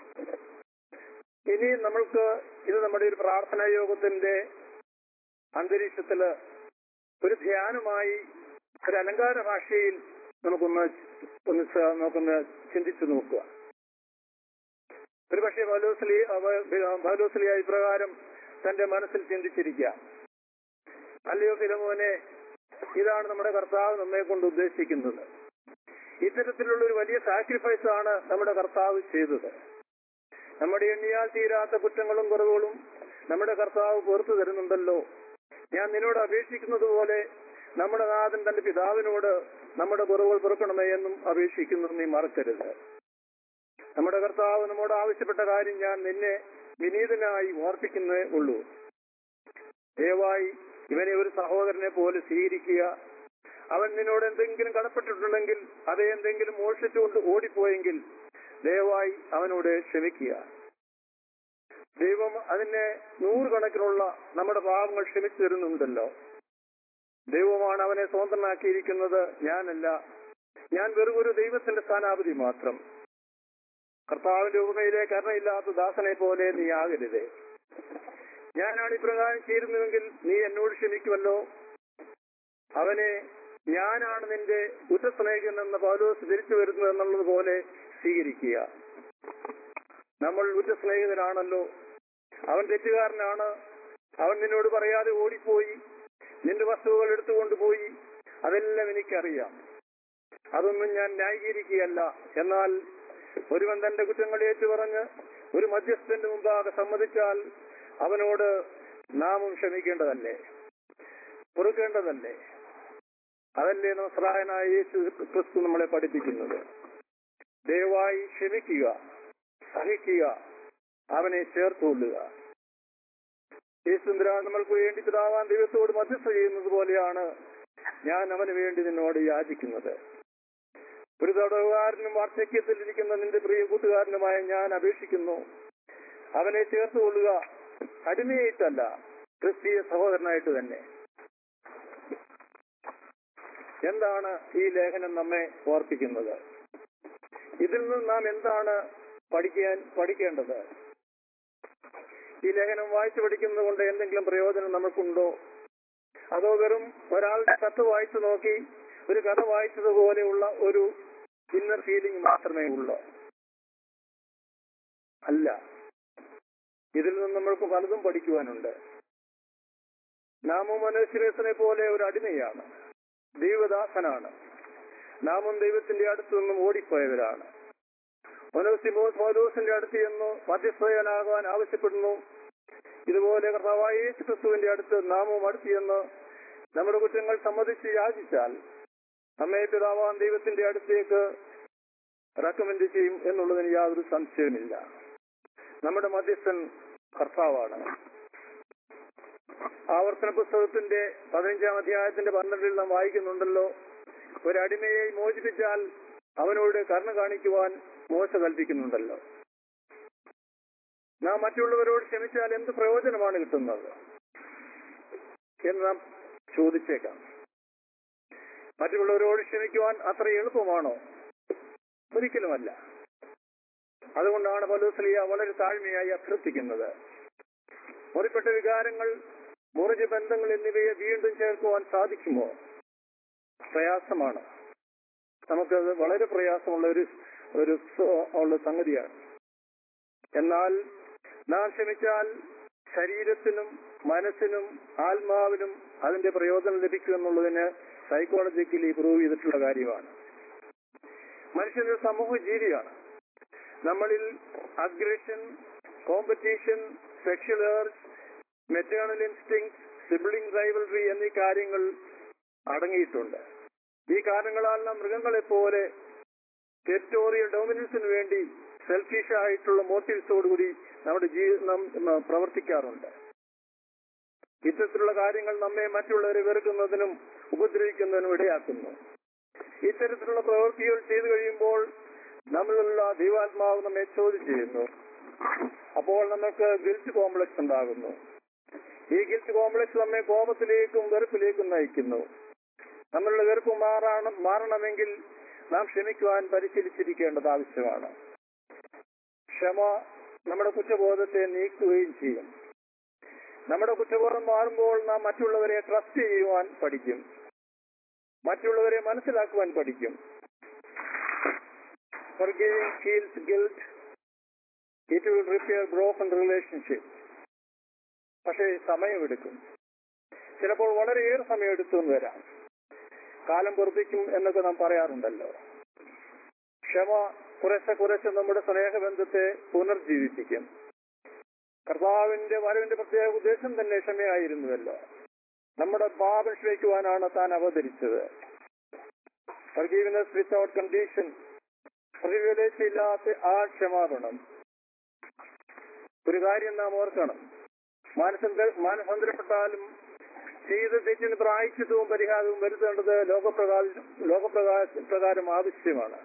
ഇനി നമ്മൾക്ക് ഇത് നമ്മുടെ ഒരു പ്രാർത്ഥനാ യോഗത്തിന്റെ അന്തരീക്ഷത്തില് ഒരു ധ്യാനമായി ഒരു അലങ്കാര ഭാഷയിൽ നമുക്കൊന്ന് ഒന്ന് സ- നമുക്കൊന്ന് ചിന്തിച്ചു നോക്കുക ഒരുപക്ഷെ ബലോസ്ലി ബലോസ്ലിയ ഇപ്രകാരം തന്റെ മനസ്സിൽ ചിന്തിച്ചിരിക്കാം അല്ലയോ ഫിലമോനെ ഇതാണ് നമ്മുടെ കർത്താവ് നമ്മെ കൊണ്ട് ഉദ്ദേശിക്കുന്നത് ഇത്തരത്തിലുള്ള ഒരു വലിയ സാക്രിഫൈസ് ആണ് നമ്മുടെ കർത്താവ് ചെയ്തത് നമ്മുടെ എണ്ണിയാൽ തീരാത്ത കുറ്റങ്ങളും കുറവുകളും നമ്മുടെ കർത്താവ് പുറത്തു തരുന്നുണ്ടല്ലോ ഞാൻ നിന്നോട് അപേക്ഷിക്കുന്നത് പോലെ നമ്മുടെ നാഥൻ തന്റെ പിതാവിനോട് നമ്മുടെ കുറവുകൾ പൊറുക്കണമേ എന്നും അപേക്ഷിക്കുന്നത് നീ മറക്കരുത് നമ്മുടെ കർത്താവ് നമ്മോട് ആവശ്യപ്പെട്ട കാര്യം ഞാൻ നിന്നെ വിനീതനായി ഓർപ്പിക്കുന്നേ ഉള്ളൂ ദയവായി ഇവനെ ഒരു സഹോദരനെ പോലെ സ്വീകരിക്കുക അവൻ നിന്നോട് എന്തെങ്കിലും കടപ്പെട്ടിട്ടുണ്ടെങ്കിൽ അതേ എന്തെങ്കിലും മോഷിച്ചുകൊണ്ട് ഓടിപ്പോയെങ്കിൽ ദയവായി അവനോട് ക്ഷമിക്കുക ദൈവം അതിനെ നൂറുകണക്കിനുള്ള നമ്മുടെ പാപങ്ങൾ ക്ഷമിച്ചു തരുന്നുണ്ടല്ലോ ദൈവമാണ് അവനെ സ്വതന്ത്രനാക്കിയിരിക്കുന്നത് ഞാനല്ല ഞാൻ വെറും ഒരു ദൈവത്തിന്റെ സ്ഥാനാപതി മാത്രം കർത്താവിന്റെ ഉപമയിലെ കരുണയില്ലാത്ത ദാസനെ പോലെ നീ ആകരുതേ ഞാനാണ് ഇപ്രകാരം ചേരുന്നുവെങ്കിൽ നീ എന്നോട് ക്ഷമിക്കുമല്ലോ അവനെ ഞാനാണ് നിന്റെ ഉറ്റസ്നേഹികൻ എന്ന പൗലോസ് തിരിച്ചു വരുന്നത് എന്നുള്ളത് പോലെ സ്വീകരിക്കുക നമ്മൾ ഉറ്റസ്നേഹിതനാണല്ലോ അവൻ തെറ്റുകാരനാണ് അവൻ നിന്നോട് പറയാതെ ഓടിപ്പോയി നിന്റെ വസ്തുക്കൾ എടുത്തുകൊണ്ടുപോയി അതെല്ലാം എനിക്കറിയാം അതൊന്നും ഞാൻ ന്യായീകരിക്കുകയല്ല എന്നാൽ ഒരുവൻ തന്റെ കുറ്റങ്ങൾ ഏറ്റുപറഞ്ഞ് ഒരു മധ്യസ്ഥന്റെ മുമ്പാകെ സമ്മതിച്ചാൽ അവനോട് നാമും ക്ഷമിക്കേണ്ടതല്ലേ പൊറുക്കേണ്ടതല്ലേ അതല്ലേ നസ്രായനായ യേശു ക്രിസ്തു നമ്മളെ പഠിപ്പിക്കുന്നത് ദയവായി ക്ഷമിക്കുക സഹിക്കുക അവനെ ചേർത്തുകൊള്ളുക യേശുന്ദ്ര നമ്മൾക്ക് വേണ്ടി പിതാവാൻ ദൈവത്തോട് മധ്യസ്ഥ ചെയ്യുന്നത് പോലെയാണ് ഞാൻ അവന് വേണ്ടി നിന്നോട് യാചിക്കുന്നത് ഒരു തടവുകാരനും വാർദ്ധക്യത്തിലിരിക്കുന്ന നിന്റെ പ്രിയ കൂട്ടുകാരനുമായ ഞാൻ അപേക്ഷിക്കുന്നു അവനെ ചേർത്തുകൊള്ളുക അടിമയായിട്ടല്ല ക്രിസ്തീയ സഹോദരനായിട്ട് തന്നെ എന്താണ് ഈ ലേഖനം നമ്മെ ഓർപ്പിക്കുന്നത് ഇതിൽ നിന്ന് നാം എന്താണ് പഠിക്കാൻ പഠിക്കേണ്ടത് ഈ ലേഖനം വായിച്ചു പഠിക്കുന്നത് കൊണ്ട് എന്തെങ്കിലും പ്രയോജനം നമുക്കുണ്ടോ അതോ വെറും ഒരാളുടെ കത്ത് വായിച്ചു നോക്കി ഒരു കഥ വായിച്ചതുപോലെയുള്ള ഒരു ഇന്നർ ഫീലിംഗ് മാത്രമേ ഉള്ളൂ അല്ല ഇതിൽ നിന്ന് നമ്മൾക്ക് പലതും പഠിക്കുവാനുണ്ട് നാമും മനുഷ്യരേസനെ പോലെ ഒരു അടിമയാണ് ദൈവദാസനാണ് നാമും ദൈവത്തിന്റെ അടുത്തു നിന്നും ഓടിപ്പോയവരാണ് ഒനോസിമോസ് പൗലോസിന്റെ അടുത്ത് ചെന്ന് മധ്യസ്ഥയനാകാൻ ആവശ്യപ്പെടുന്നു ഇതുപോലെ കർത്താവായ യേശു ക്രിസ്തുവിന്റെ അടുത്ത് നാമും അടുത്ത് ചെന്ന് നമ്മുടെ കുറ്റങ്ങൾ സമ്മതിച്ച് യാചിച്ചാൽ നമ്മെ പിതാവാൻ ദൈവത്തിന്റെ അടുത്തേക്ക് റെക്കമെൻഡ് ചെയ്യും എന്നുള്ളതിന് യാതൊരു സംശയവുമില്ല നമ്മുടെ മധ്യസ്ഥൻ കർത്താവാണ് ആവർത്തന പുസ്തകത്തിന്റെ പതിനഞ്ചാം അധ്യായത്തിന്റെ പന്ത്രണ്ടിൽ നാം വായിക്കുന്നുണ്ടല്ലോ ഒരടിമയെ മോചിപ്പിച്ചാൽ അവനോട് കരുണ കാണിക്കുവാൻ മോശ കൽപ്പിക്കുന്നുണ്ടല്ലോ നാം മറ്റുള്ളവരോട് ക്ഷമിച്ചാൽ എന്ത് പ്രയോജനമാണ് കിട്ടുന്നത് എന്ന് നാം ചോദിച്ചേക്കാം മറ്റുള്ളവരോട് ക്ഷമിക്കുവാൻ അത്ര എളുപ്പമാണോ ഒരിക്കലുമല്ല അതുകൊണ്ടാണ് പലൂസ്ലിയ വളരെ താഴ്മയായി അഭ്യർത്ഥിക്കുന്നത് മുറിപ്പെട്ട വികാരങ്ങൾ മുറിഞ്ഞ ബന്ധങ്ങൾ എന്നിവയെ വീണ്ടും ചേർക്കുവാൻ സാധിക്കുമോ പ്രയാസമാണ് നമുക്കത് വളരെ പ്രയാസമുള്ള ഒരു ഒരു സ- ഉള്ള സംഗതിയാണ് എന്നാൽ നാം ക്ഷമിച്ചാൽ ശരീരത്തിനും മനസ്സിനും ആത്മാവിനും അതിന്റെ പ്രയോജനം ലഭിക്കും എന്നുള്ളതിന് സൈക്കോളജിക്കലി പ്രൂവ് ചെയ്തിട്ടുള്ള കാര്യമാണ് മനുഷ്യനൊരു സമൂഹ ജീവിയാണ് നമ്മളിൽ aggression competition sexual urge maternal instinct sibling rivalry എന്നീ കാര്യങ്ങൾ അടങ്ങിയിട്ടുണ്ട് ഈ കാരണങ്ങളാൽ നാം മൃഗങ്ങളെ പോലെ ടെറിറ്റോറിയൽ ഡോമിനൻസിന് വേണ്ടി സെൽഫിഷ് ആയിട്ടുള്ള മോട്ടീവ്സോടുകൂടി നമ്മുടെ ജീവിതം നാം പ്രവർത്തിക്കാറുണ്ട് ഇത്തരത്തിലുള്ള കാര്യങ്ങൾ നമ്മെ മറ്റുള്ളവരെ വെറുക്കുന്നതിനും ഉപദ്രവിക്കുന്നതിനും ഇടയാക്കുന്നു ഇത്തരത്തിലുള്ള പ്രവൃത്തികൾ ചെയ്തു കഴിയുമ്പോൾ നമ്മളിലുള്ള ദൈവാത്മാവ് നമ്മെ ചോദ്യം ചെയ്യുന്നു അപ്പോൾ നമുക്ക് ഗിൽറ്റ് കോംപ്ലക്സ് ഉണ്ടാകുന്നു ഈ ഗിൽറ്റ് കോംപ്ലക്സ് നമ്മെ കോപത്തിലേക്കും വെറുപ്പിലേക്കും നയിക്കുന്നു നമ്മളുടെ വെറുപ്പ് മാറണം മാറണമെങ്കിൽ നാം ക്ഷമിക്കുവാൻ പരിശീലിച്ചിരിക്കേണ്ടത് ആവശ്യമാണ് ക്ഷമ നമ്മുടെ കുറ്റബോധത്തെ നീക്കുകയും ചെയ്യും നമ്മുടെ കുറ്റബോധം മാറുമ്പോൾ നാം മറ്റുള്ളവരെ ട്രസ്റ്റ് ചെയ്യുവാൻ പഠിക്കും മറ്റുള്ളവരെ മനസ്സിലാക്കുവാൻ പഠിക്കും Forgiving heals guilt. It will repair broken relationships. പക്ഷേ സമയമെടുക്കും ചിലപ്പോൾ വളരെയേറെ സമയമെടുത്തു എന്ന് വരാം കാലം പൊറുപ്പിക്കും എന്നൊക്കെ നാം പറയാറുണ്ടല്ലോ ക്ഷമ കുറേശ്ശെ കുറേശ്ശെ നമ്മുടെ സ്നേഹബന്ധത്തെ പുനർജീവിപ്പിക്കും കർത്താവിന്റെ വരവിന്റെ പ്രത്യേക ഉദ്ദേശം തന്നെ ക്ഷമയായിരുന്നുവല്ലോ നമ്മുടെ പാപം ക്ഷമിക്കുവാനാണ് താൻ അവതരിച്ചത് ഫർഗീവ്നെസ് വിത്തൗട്ട് കണ്ടീഷൻ പ്രതിഫലേശയില്ലാത്ത ആ ക്ഷമാപണം ഒരു കാര്യം നാം ഓർക്കണം മാനസന്ത മാനസാന്തരപ്പെട്ടാലും ചെയ്ത തെറ്റിന് പ്രായച്ചിത്വവും പരിഹാരവും വരുത്തേണ്ടത് ലോകപ്രകാശ ലോകപ്രകാശ പ്രകാരം ആവശ്യമാണ്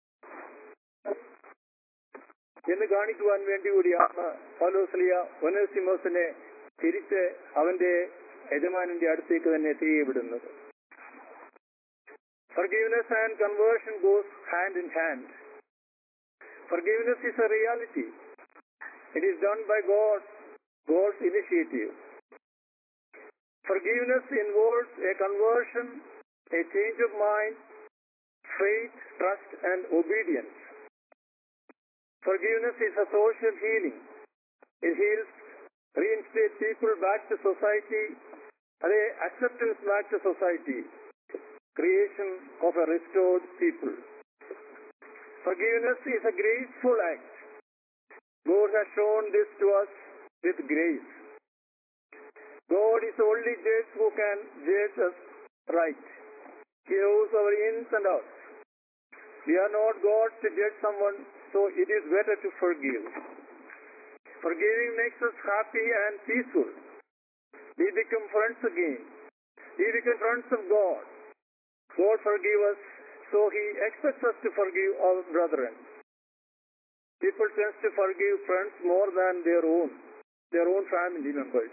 എന്ന് കാണിക്കുവാൻ വേണ്ടി കൂടിയാണ് പൗലോസ്ലിയ ഒനസിമോസിനെ തിരിച്ച് അവന്റെ യജമാനന്റെ അടുത്തേക്ക് തന്നെ തിരികെ വിടുന്നത് Forgiveness and conversion goes hand in hand. Forgiveness is a reality. It is done by God, God's initiative. Forgiveness involves a conversion, a change of mind, faith, trust, and obedience. Forgiveness is a social healing. It heals, reinstates people back to society, and a acceptance back to society, creation of a restored people. Forgiveness is a graceful act. God has shown this to us with grace. God is the only judge who can judge us right. He knows our ins and outs. We are not God to judge someone, so it is better to forgive. Forgiving makes us happy and peaceful. We become friends again. We become friends of God. God forgive us, so He expects us to forgive our brethren. People tend to forgive friends more than their own, their own family members.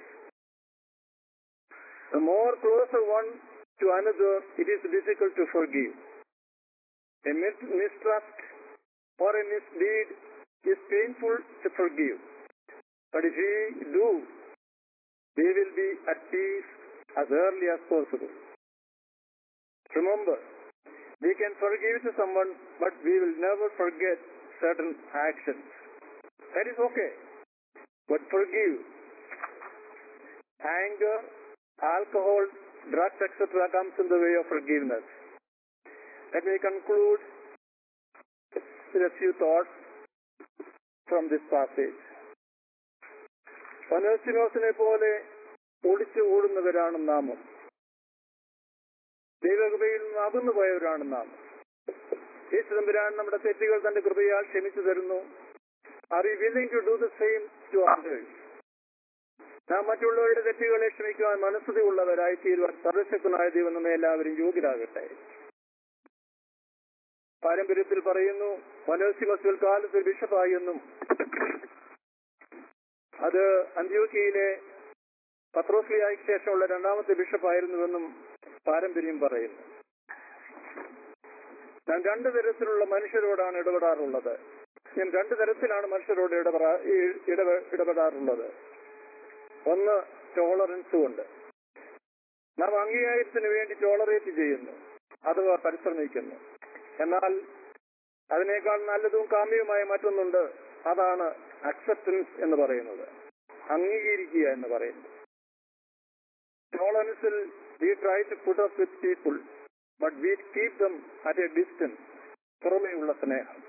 The more closer one to another, it is difficult to forgive. A mis- mistrust or a misdeed is painful to forgive. But if we do, we will be at peace as early as possible. Remember, we can forgive to someone, but we will never forget certain actions. That is okay. But forgive. Anger, alcohol, drugs, etc. comes in the way of forgiveness. Let me conclude with a few thoughts from this passage. പനോസിനോസിനെ പോലെ ഒളിച്ചു ഓടുന്നവരാണ് നാമം ദൈവകൃപയിൽ നിന്ന് അകന്നു പോയവരാണ് നാം യേശു തമ്പുരാൻ നമ്മുടെ തെറ്റുകൾ തന്റെ കൃപയാൽ ക്ഷമിച്ചു തരുന്നു are you willing to do the same to others നാം മറ്റുള്ളവരുടെ തെറ്റുകളെ ക്ഷമിക്കുവാൻ മനസ്സുതയുള്ളവരായി തീരുവാൻ സർവശക്തനായ ദൈവം നമ്മെ എല്ലാവരും യോഗ്യരാകട്ടെ പാരമ്പര്യത്തിൽ പറയുന്നു മനോസിമസ് പിൽക്കാലത്ത് ബിഷപ്പായി എന്നും അത് അന്ത്യോക്കിയിലെ പത്രോസ്ലിയായ്ക്ക് ശേഷമുള്ള രണ്ടാമത്തെ ബിഷപ്പായിരുന്നുവെന്നും പാരമ്പര്യം പറയുന്നു ഞാൻ രണ്ടു തരത്തിലുള്ള മനുഷ്യരോടാണ് ഇടപെടാറുള്ളത് ഞാൻ രണ്ടു തരത്തിലാണ് മനുഷ്യരോട് ഇടപെടാ ഈ- ഇടപെ- ഇടപെടാറുള്ളത് ഒന്ന് ടോളറൻസ് കൊണ്ട് നാം അംഗീകാരത്തിന് വേണ്ടി ടോളറേറ്റ് ചെയ്യുന്നു അഥവാ പരിശ്രമിക്കുന്നു എന്നാൽ അതിനേക്കാൾ നല്ലതും കാമ്യവുമായ മറ്റൊന്നുണ്ട് അതാണ് അക്സെപ്റ്റൻസ് എന്ന് പറയുന്നത് അംഗീകരിക്കുക എന്ന് പറയുന്നത് ടോളറൻസിൽ we try to put up with people but we keep them at a distance പുറമേയുള്ള സ്നേഹം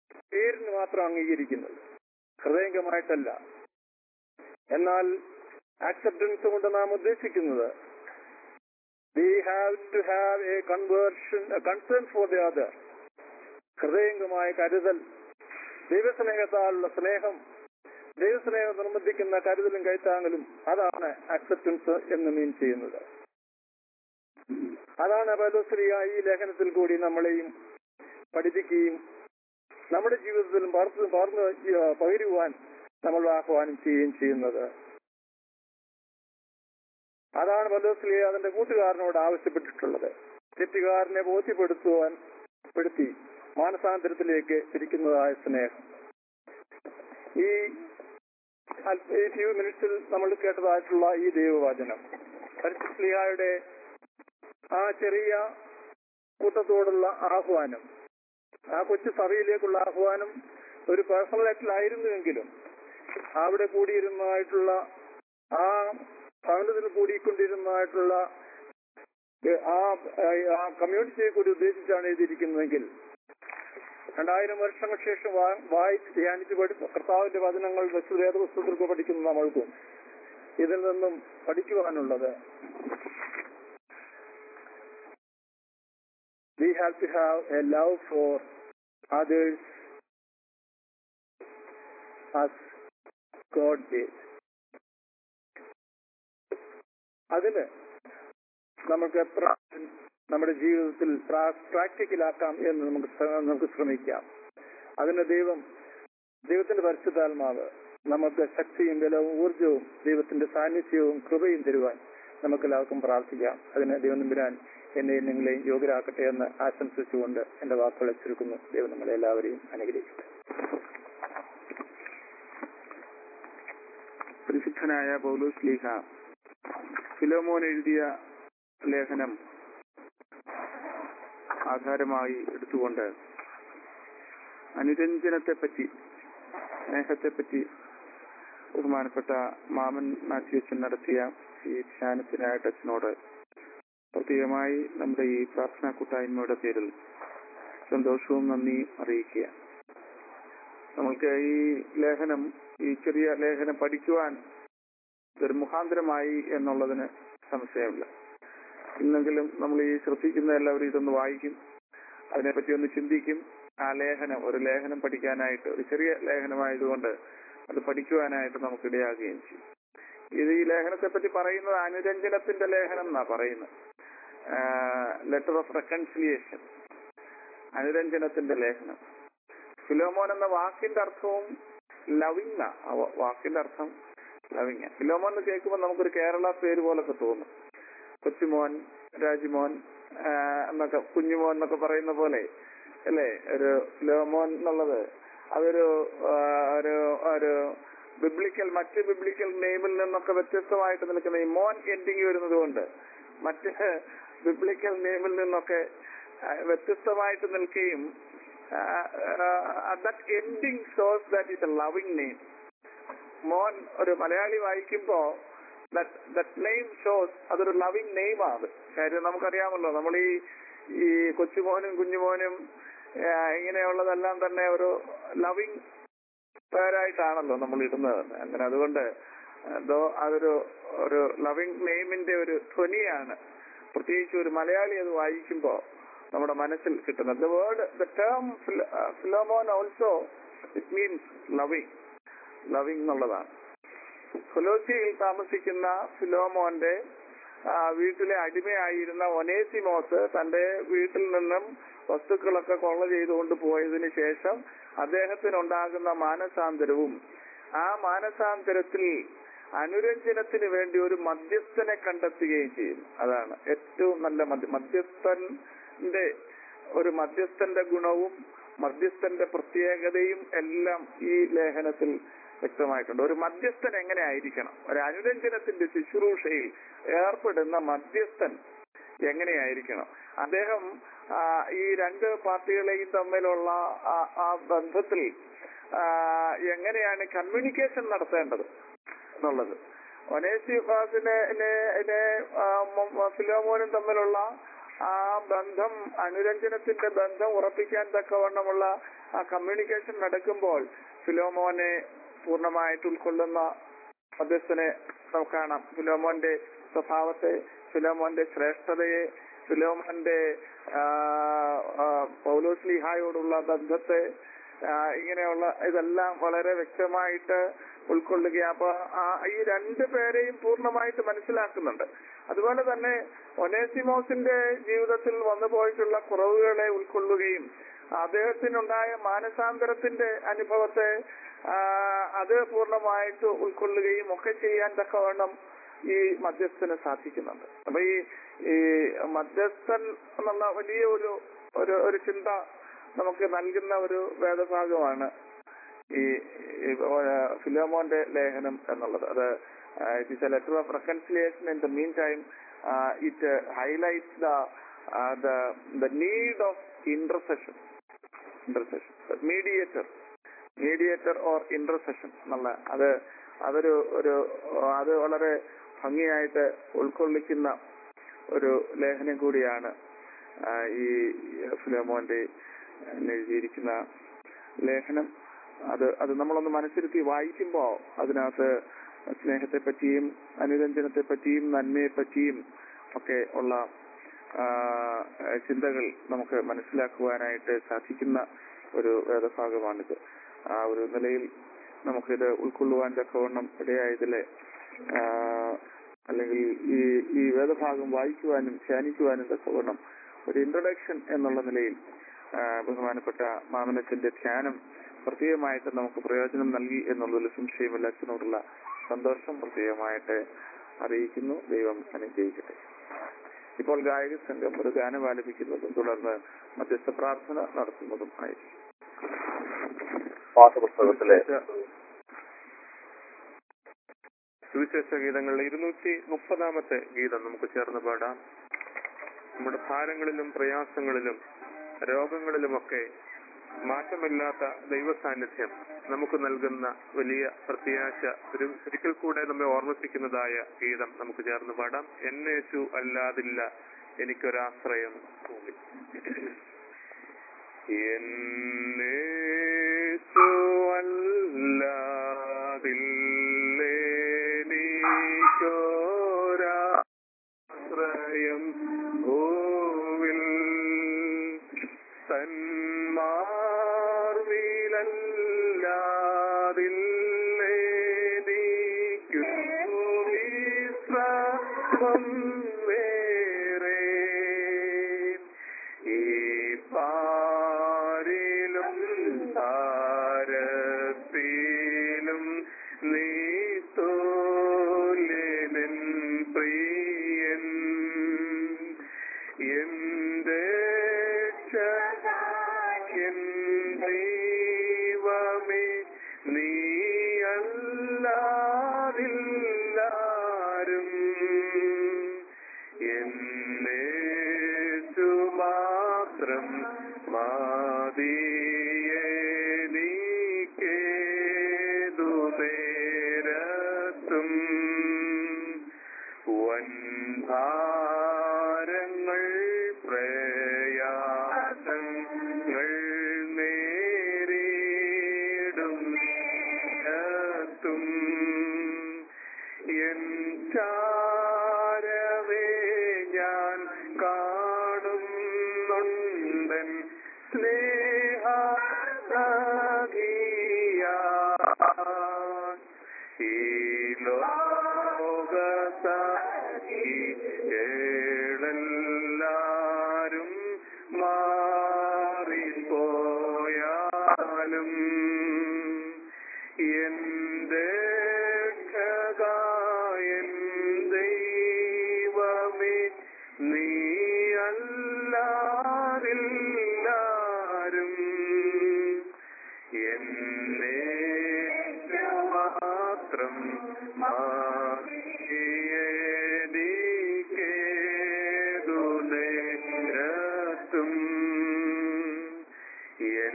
പേരിന് മാത്രം അംഗീകരിക്കുന്നത് ഹൃദയംഗമായിട്ടല്ല എന്നാൽ ആക്സെപ്റ്റൻസ് കൊണ്ട് നാം ഉദ്ദേശിക്കുന്നത് we have to have a conversion concern for the other ഹൃദയംഗമായ കരുതൽ ദൈവസ്നേഹത്താലുള്ള സ്നേഹം ദൈവസ്നേഹം നിർബന്ധിക്കുന്ന കരുതലും കൈത്താങ്ങലും അതാണ് ആക്സെപ്റ്റൻസ് എന്ന് മീൻ ചെയ്യുന്നത് അതാണ് പദശ്രീയ ഈ ലേഖനത്തിൽ കൂടി നമ്മളെയും പഠിപ്പിക്കുകയും നമ്മുടെ ജീവിതത്തിൽ പകർന്നു പകർന്നു പകരുവാൻ നമ്മൾ ആഹ്വാനം ചെയ്യുകയും ചെയ്യുന്നത് അതാണ് പദശ്രീ അതിന്റെ കൂട്ടുകാരനോട് ആവശ്യപ്പെട്ടിട്ടുള്ളത് തെറ്റുകാരനെ ബോധ്യപ്പെടുത്തുവാൻ പെടുത്തി മാനസാന്തരത്തിലേക്ക് തിരിക്കുന്നതായ സ്നേഹം ഈ അല്പ- ഈ ഫ്യൂ മിനിറ്റ്സിൽ നമ്മൾ കേട്ടതായിട്ടുള്ള ഈ ദൈവവചനം പരിശുദ്ധിയായുടെ ആ ചെറിയ കൂട്ടത്തോടുള്ള ആഹ്വാനം ആ കൊച്ചു സഭയിലേക്കുള്ള ആഹ്വാനം ഒരു പേഴ്സണൽ ആക്ടിലായിരുന്നുവെങ്കിലും അവിടെ കൂടിയിരുന്നതായിട്ടുള്ള ആ ഭവനത്തിൽ കൂടിക്കൊണ്ടിരുന്നതായിട്ടുള്ള ഏ, ആ ആ കമ്മ്യൂണിറ്റിയെ കൂടി ഉദ്ദേശിച്ചാണ് എഴുതിയിരിക്കുന്നതെങ്കിൽ രണ്ടായിരം വർഷങ്ങൾക്ക് ശേഷം വാ- വായിച്ച് ധ്യാനിച്ച് പഠി കർത്താവിന്റെ വചനങ്ങൾ വെച്ച് വേദപുസ്തകത്തിൽ പഠിക്കുന്ന നമ്മൾക്കും ഇതിൽ നിന്നും പഠിക്കുവാനുള്ളത് we have to have a love for others as God did. അതിന് നമുക്ക് എത്ര നമ്മുടെ ജീവിതത്തിൽ പ്രാക്ടിക്കലാക്കാം എന്ന് നമുക്ക് ശ്ര- നമുക്ക് ശ്രമിക്കാം അതിന് ദൈവം ദൈവത്തിന്റെ പരിശുദ്ധാത്മാവ് നമുക്ക് ശക്തിയും ബലവും ഊർജവും ദൈവത്തിന്റെ സാന്നിധ്യവും കൃപയും തരുവാൻ നമുക്ക് എല്ലാവർക്കും പ്രാർത്ഥിക്കാം അതിന് ദൈവം നമ്പുരാൻ എന്നെയും നിങ്ങളെയും യോഗ്യരാക്കട്ടെ എന്ന് ആശംസിച്ചുകൊണ്ട് എന്റെ വാക്കുകളെ ചുരുക്കുന്നു ദൈവം നമ്മളെ എല്ലാവരെയും അനുഗ്രഹിക്കട്ടെ പരിശുദ്ധനായ പൗലോസ് ലീഹ ഫിലോമോൻ എഴുതിയ ലേഖനം ആധാരമായി എടുത്തുകൊണ്ട് അനുരഞ്ജനത്തെപ്പറ്റി സ്നേഹത്തെപ്പറ്റി ബഹുമാനപ്പെട്ട മാമൻ മാത്യുച്ചൻ നടത്തിയ ഈ ധ്യാനത്തിനായിട്ട് അച്ഛനോട് പ്രത്യേകമായി നമ്മുടെ ഈ പ്രാർത്ഥനാ കൂട്ടായ്മയുടെ പേരിൽ സന്തോഷവും നന്ദിയും അറിയിക്കുക നമ്മൾക്ക് ഈ ലേഖനം ഈ ചെറിയ ലേഖനം പഠിക്കുവാൻ ഒരു മുഖാന്തരമായി എന്നുള്ളതിന് സംശയമില്ല ഇന്നെങ്കിലും നമ്മൾ ഈ ശ്രദ്ധിക്കുന്ന എല്ലാവരും ഇതൊന്ന് വായിക്കും അതിനെപ്പറ്റി ഒന്ന് ചിന്തിക്കും ആ ലേഖനം ഒരു ലേഖനം പഠിക്കാനായിട്ട് ഒരു ചെറിയ ലേഖനമായതുകൊണ്ട് അത് പഠിക്കുവാനായിട്ട് നമുക്ക് ഇടയാകുകയും ചെയ്യും ഇത് ഈ ലേഖനത്തെ പറ്റി പറയുന്നത് അനുരഞ്ജനത്തിന്റെ ലേഖനം എന്നാ പറയുന്നത് ലെറ്റർ ഓഫ് റെക്കൺസിലിയേഷൻ അനുരഞ്ജനത്തിന്റെ ലേഖനം ഫിലോമോൻ എന്ന വാക്കിന്റെ അർത്ഥവും ലവിങ് ആ വാ- വാക്കിന്റെ അർത്ഥം ലവിങ് ഫിലോമോൻ എന്ന് കേൾക്കുമ്പോൾ നമുക്കൊരു കേരള പേര് പോലൊക്കെ തോന്നും കൊച്ചുമോൻ രാജിമോൻ ആ, എന്നൊക്കെ കുഞ്ഞുമോൻ എന്നൊക്കെ പറയുന്ന പോലെ അല്ലേ ഒരു ഫിലോമോൻ എന്നുള്ളത് അതൊരു ആ, ഒരു ഒരു ബിബ്ലിക്കൽ മറ്റ് ബിബ്ലിക്കൽ നെയിമിൽ നിന്നൊക്കെ വ്യത്യസ്തമായിട്ട് നിൽക്കുന്ന ഈ മോൻ എൻഡിങ് വരുന്നത് കൊണ്ട് മറ്റ് ബിബ്ലിക്കൽ നെയിമിൽ നിന്നൊക്കെ ആ, വ്യത്യസ്തമായിട്ട് നിൽക്കുകയും that ending shows that is a loving name മോൻ ഒരു മലയാളി വായിക്കുമ്പോ ദറ്റ് നെയിം ഷോസ് അതൊരു ലവിങ് നെയിമാണ് കാര്യം നമുക്കറിയാമല്ലോ നമ്മൾ ഈ ഈ കൊച്ചുമോനും കുഞ്ഞുമോനും ആ, ഇങ്ങനെയുള്ളതെല്ലാം തന്നെ ഒരു ലവിങ് പേരായിട്ടാണല്ലോ നമ്മൾ ഇടുന്നത് തന്നെ. അങ്ങനെ അതുകൊണ്ട് എന്തോ അതൊരു ഒരു ലവിങ് നെയിമിന്റെ ഒരു ധ്വനിയാണ് പ്രത്യേകിച്ച് ഒരു മലയാളി അത് വായിക്കുമ്പോ നമ്മുടെ മനസ്സിൽ കിട്ടുന്നത് the word the term Philemon also it means loving loving എന്നുള്ളതാണ് ഫിലോസിയിൽ താമസിക്കുന്ന ഫിലോമോന്റെ ആ, വീട്ടിലെ അടിമയായിരുന്ന ഒനേസിമോസ് തന്റെ വീട്ടിൽ നിന്നും വസ്തുക്കളൊക്കെ കൊള്ള ചെയ്തുകൊണ്ട് പോയതിനു ശേഷം അദ്ദേഹത്തിനുണ്ടാകുന്ന മാനസാന്തരവും ആ മാനസാന്തരത്തിൽ അനുരഞ്ജനത്തിന് വേണ്ടി ഒരു മധ്യസ്ഥനെ കണ്ടെത്തുകയും ചെയ്യും അതാണ് ഏറ്റവും നല്ല മധ്യ മധ്യസ്ഥന്റെ ഒരു മധ്യസ്ഥന്റെ ഗുണവും മധ്യസ്ഥന്റെ പ്രത്യേകതയും എല്ലാം ഈ ലേഖനത്തിൽ വ്യക്തമായിട്ടുണ്ട് ഒരു മധ്യസ്ഥൻ എങ്ങനെ ആയിരിക്കണം ഒരു അനുരഞ്ജനത്തിന്റെ ശുശ്രൂഷയിൽ ഏർപ്പെടുന്ന മധ്യസ്ഥൻ എങ്ങനെയായിരിക്കണം അദ്ദേഹം ആ, ഈ രണ്ട് പാർട്ടികളെയും തമ്മിലുള്ള ആ- ആ ബന്ധത്തിൽ ആ, എങ്ങനെയാണ് കമ്മ്യൂണിക്കേഷൻ നടത്തേണ്ടത് എന്നുള്ളത് ഒനേസിഫാസിനെ ഫിലോമോനും തമ്മിലുള്ള ആ ബന്ധം അനുരഞ്ജനത്തിന്റെ ബന്ധം ഉറപ്പിക്കാൻ തക്കവണ്ണമുള്ള ആ കമ്മ്യൂണിക്കേഷൻ നടക്കുമ്പോൾ ഫിലോമോനെ പൂർണ്ണമായിട്ട് ഉൾക്കൊള്ളുന്ന മധ്യസ്ഥനെ നമുക്ക് കാണാം ഫിലോമോന്റെ സ്വഭാവത്തെ ഫിലോമോന്റെ ശ്രേഷ്ഠതയെ ഫിലോമോന്റെ ആ, ആ, പൗലോസ്ലിഹായോടുള്ള ബന്ധത്തെ ആ, ഇങ്ങനെയുള്ള ഇതെല്ലാം വളരെ വ്യക്തമായിട്ട് ഉൾക്കൊള്ളുക അപ്പൊ ആ ഈ രണ്ട് പേരെയും പൂർണ്ണമായിട്ട് മനസ്സിലാക്കുന്നുണ്ട് അതുപോലെ തന്നെ ഒനേസിമോസിന്റെ ജീവിതത്തിൽ വന്നു പോയിട്ടുള്ള കുറവുകളെ ഉൾക്കൊള്ളുകയും അദ്ദേഹത്തിനുണ്ടായ മാനസാന്തരത്തിന്റെ അനുഭവത്തെ ആ, അത് പൂർണ്ണമായിട്ട് ഉൾക്കൊള്ളുകയും ഒക്കെ ചെയ്യാൻ തക്കവണ്ണം ഈ മധ്യസ്ഥന് സാധിക്കുന്നുണ്ട് അപ്പൊ ഈ ഈ മധ്യസ്ഥൻ എന്നുള്ള വലിയ ഒരു ഒരു ഒരു ചിന്ത നമുക്ക് നൽകുന്ന ഒരു വേദഭാഗമാണ് ഈ ഈ, ആ, ഫിലോമോന്റെ ലേഖനം എന്നുള്ളത് അത് it is a letter of reconciliation in the meantime it highlights the the need of intercession intercession mediator mediator or intercession എന്നുള്ള അത് അതൊരു ഒരു അത് വളരെ ഭംഗിയായിട്ട് ഉൾക്കൊള്ളിക്കുന്ന ഒരു ലേഖനം കൂടിയാണ് ആ, ഈ ഫിലോമോന്റെ എഴുതിയിരിക്കുന്ന ലേഖനം അത് അത് നമ്മളൊന്ന് മനസ്സിരുത്തി വായിക്കുമ്പോൾ അതിനകത്ത് സ്നേഹത്തെ പറ്റിയും അനുരഞ്ജനത്തെ പറ്റിയും നന്മയെ പറ്റിയും ഒക്കെ ഉള്ള ആ, ചിന്തകൾ നമുക്ക് മനസ്സിലാക്കുവാനായിട്ട് സാധിക്കുന്ന ഒരു വേദഭാഗമാണിത് ആ ഒരു നിലയിൽ നമുക്കിത് ഉൾക്കൊള്ളുവാൻ തക്കവണ്ണം ഇടയായതിലെ ആ, അല്ലെങ്കിൽ ഈ ഈ വേദഭാഗം വായിക്കുവാനും ധ്യാനിക്കുവാനും തക്കവണ്ണം ഒരു ഇൻട്രൊഡക്ഷൻ എന്നുള്ള നിലയിൽ ആ, ബഹുമാനപ്പെട്ട മാമനത്തിന്റെ ധ്യാനം പ്രത്യേകമായിട്ട് നമുക്ക് പ്രയോജനം നൽകി എന്നുള്ളതിൽ സംശയമില്ല അച്ഛനോടുള്ള സന്തോഷം പ്രത്യേകമായിട്ട് അറിയിക്കുന്നു ദൈവം അനുഗ്രഹിക്കട്ടെ ഇപ്പോൾ ഗായക സംഘം ഒരു ഗാനം ആലപിക്കുന്നതും തുടർന്ന് മധ്യസ്ഥ പ്രാർത്ഥന നടത്തുന്നതും ആയിരിക്കും പാഠപുസ്തകത്തിലെ സുവിശേഷ ഗീതങ്ങളുടെ ഇരുന്നൂറ്റി മുപ്പതാമത്തെ ഗീതം നമുക്ക് ചേർന്ന് പാടാം നമ്മുടെ ഭാരങ്ങളിലും പ്രയാസങ്ങളിലും രോഗങ്ങളിലുമൊക്കെ മാറ്റമില്ലാത്ത ദൈവ സാന്നിധ്യം നമുക്ക് നൽകുന്ന വലിയ പ്രത്യാശ ഒരു ഒരിക്കൽ കൂടെ നമ്മെ ഓർമ്മിപ്പിക്കുന്നതായ ഗീതം നമുക്ക് ചേർന്ന് പാടാം എന്നേശു അല്ലാതില്ല എനിക്കൊരാശ്രയം ഭൂമി എന്നേശു അല്ലാതില്ലേനിക്കൊരാശ്രയം ഭൂവിൽ തന്മാർവിലല്ലാതില്ലേനിക്കു വിശ്രമം വേറെ ഈ പാരിലും താരത്തിലും നീ തോല്യനൻ പ്രിയൻ എന്റെ എൻ ദൈവമേ നീ അല്ലാതില്ലാരും എന്നേശു മാത്രം മാതിയേനിക്കേതു നേരത്തും വൻഭാരങ്ങൾ പ്രയാസങ്ങൾ നേരിടും നേരത്തും എൻ ചാരവേ ഞാൻ കാണുന്നുണ്ടൻ സ്നേഹ ഈ ലോകസാരും മാറിപ്പോയാലും എന്റെ ഖഗായൻ ദൈവമേ നീ അല്ലാതില്ലാരും എന്നെ മാത്രം മാറിയേടിക്കേതു നേരത്തും എൻ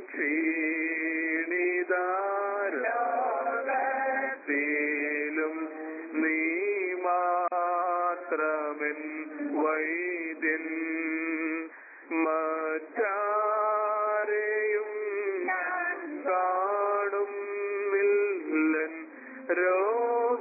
ക്ഷീണിതാരും നീ മാത്രമെൻ വൈദ്യൻ മറ്റാരെയും കാണുന്നില്ലൻ രോഗിയായി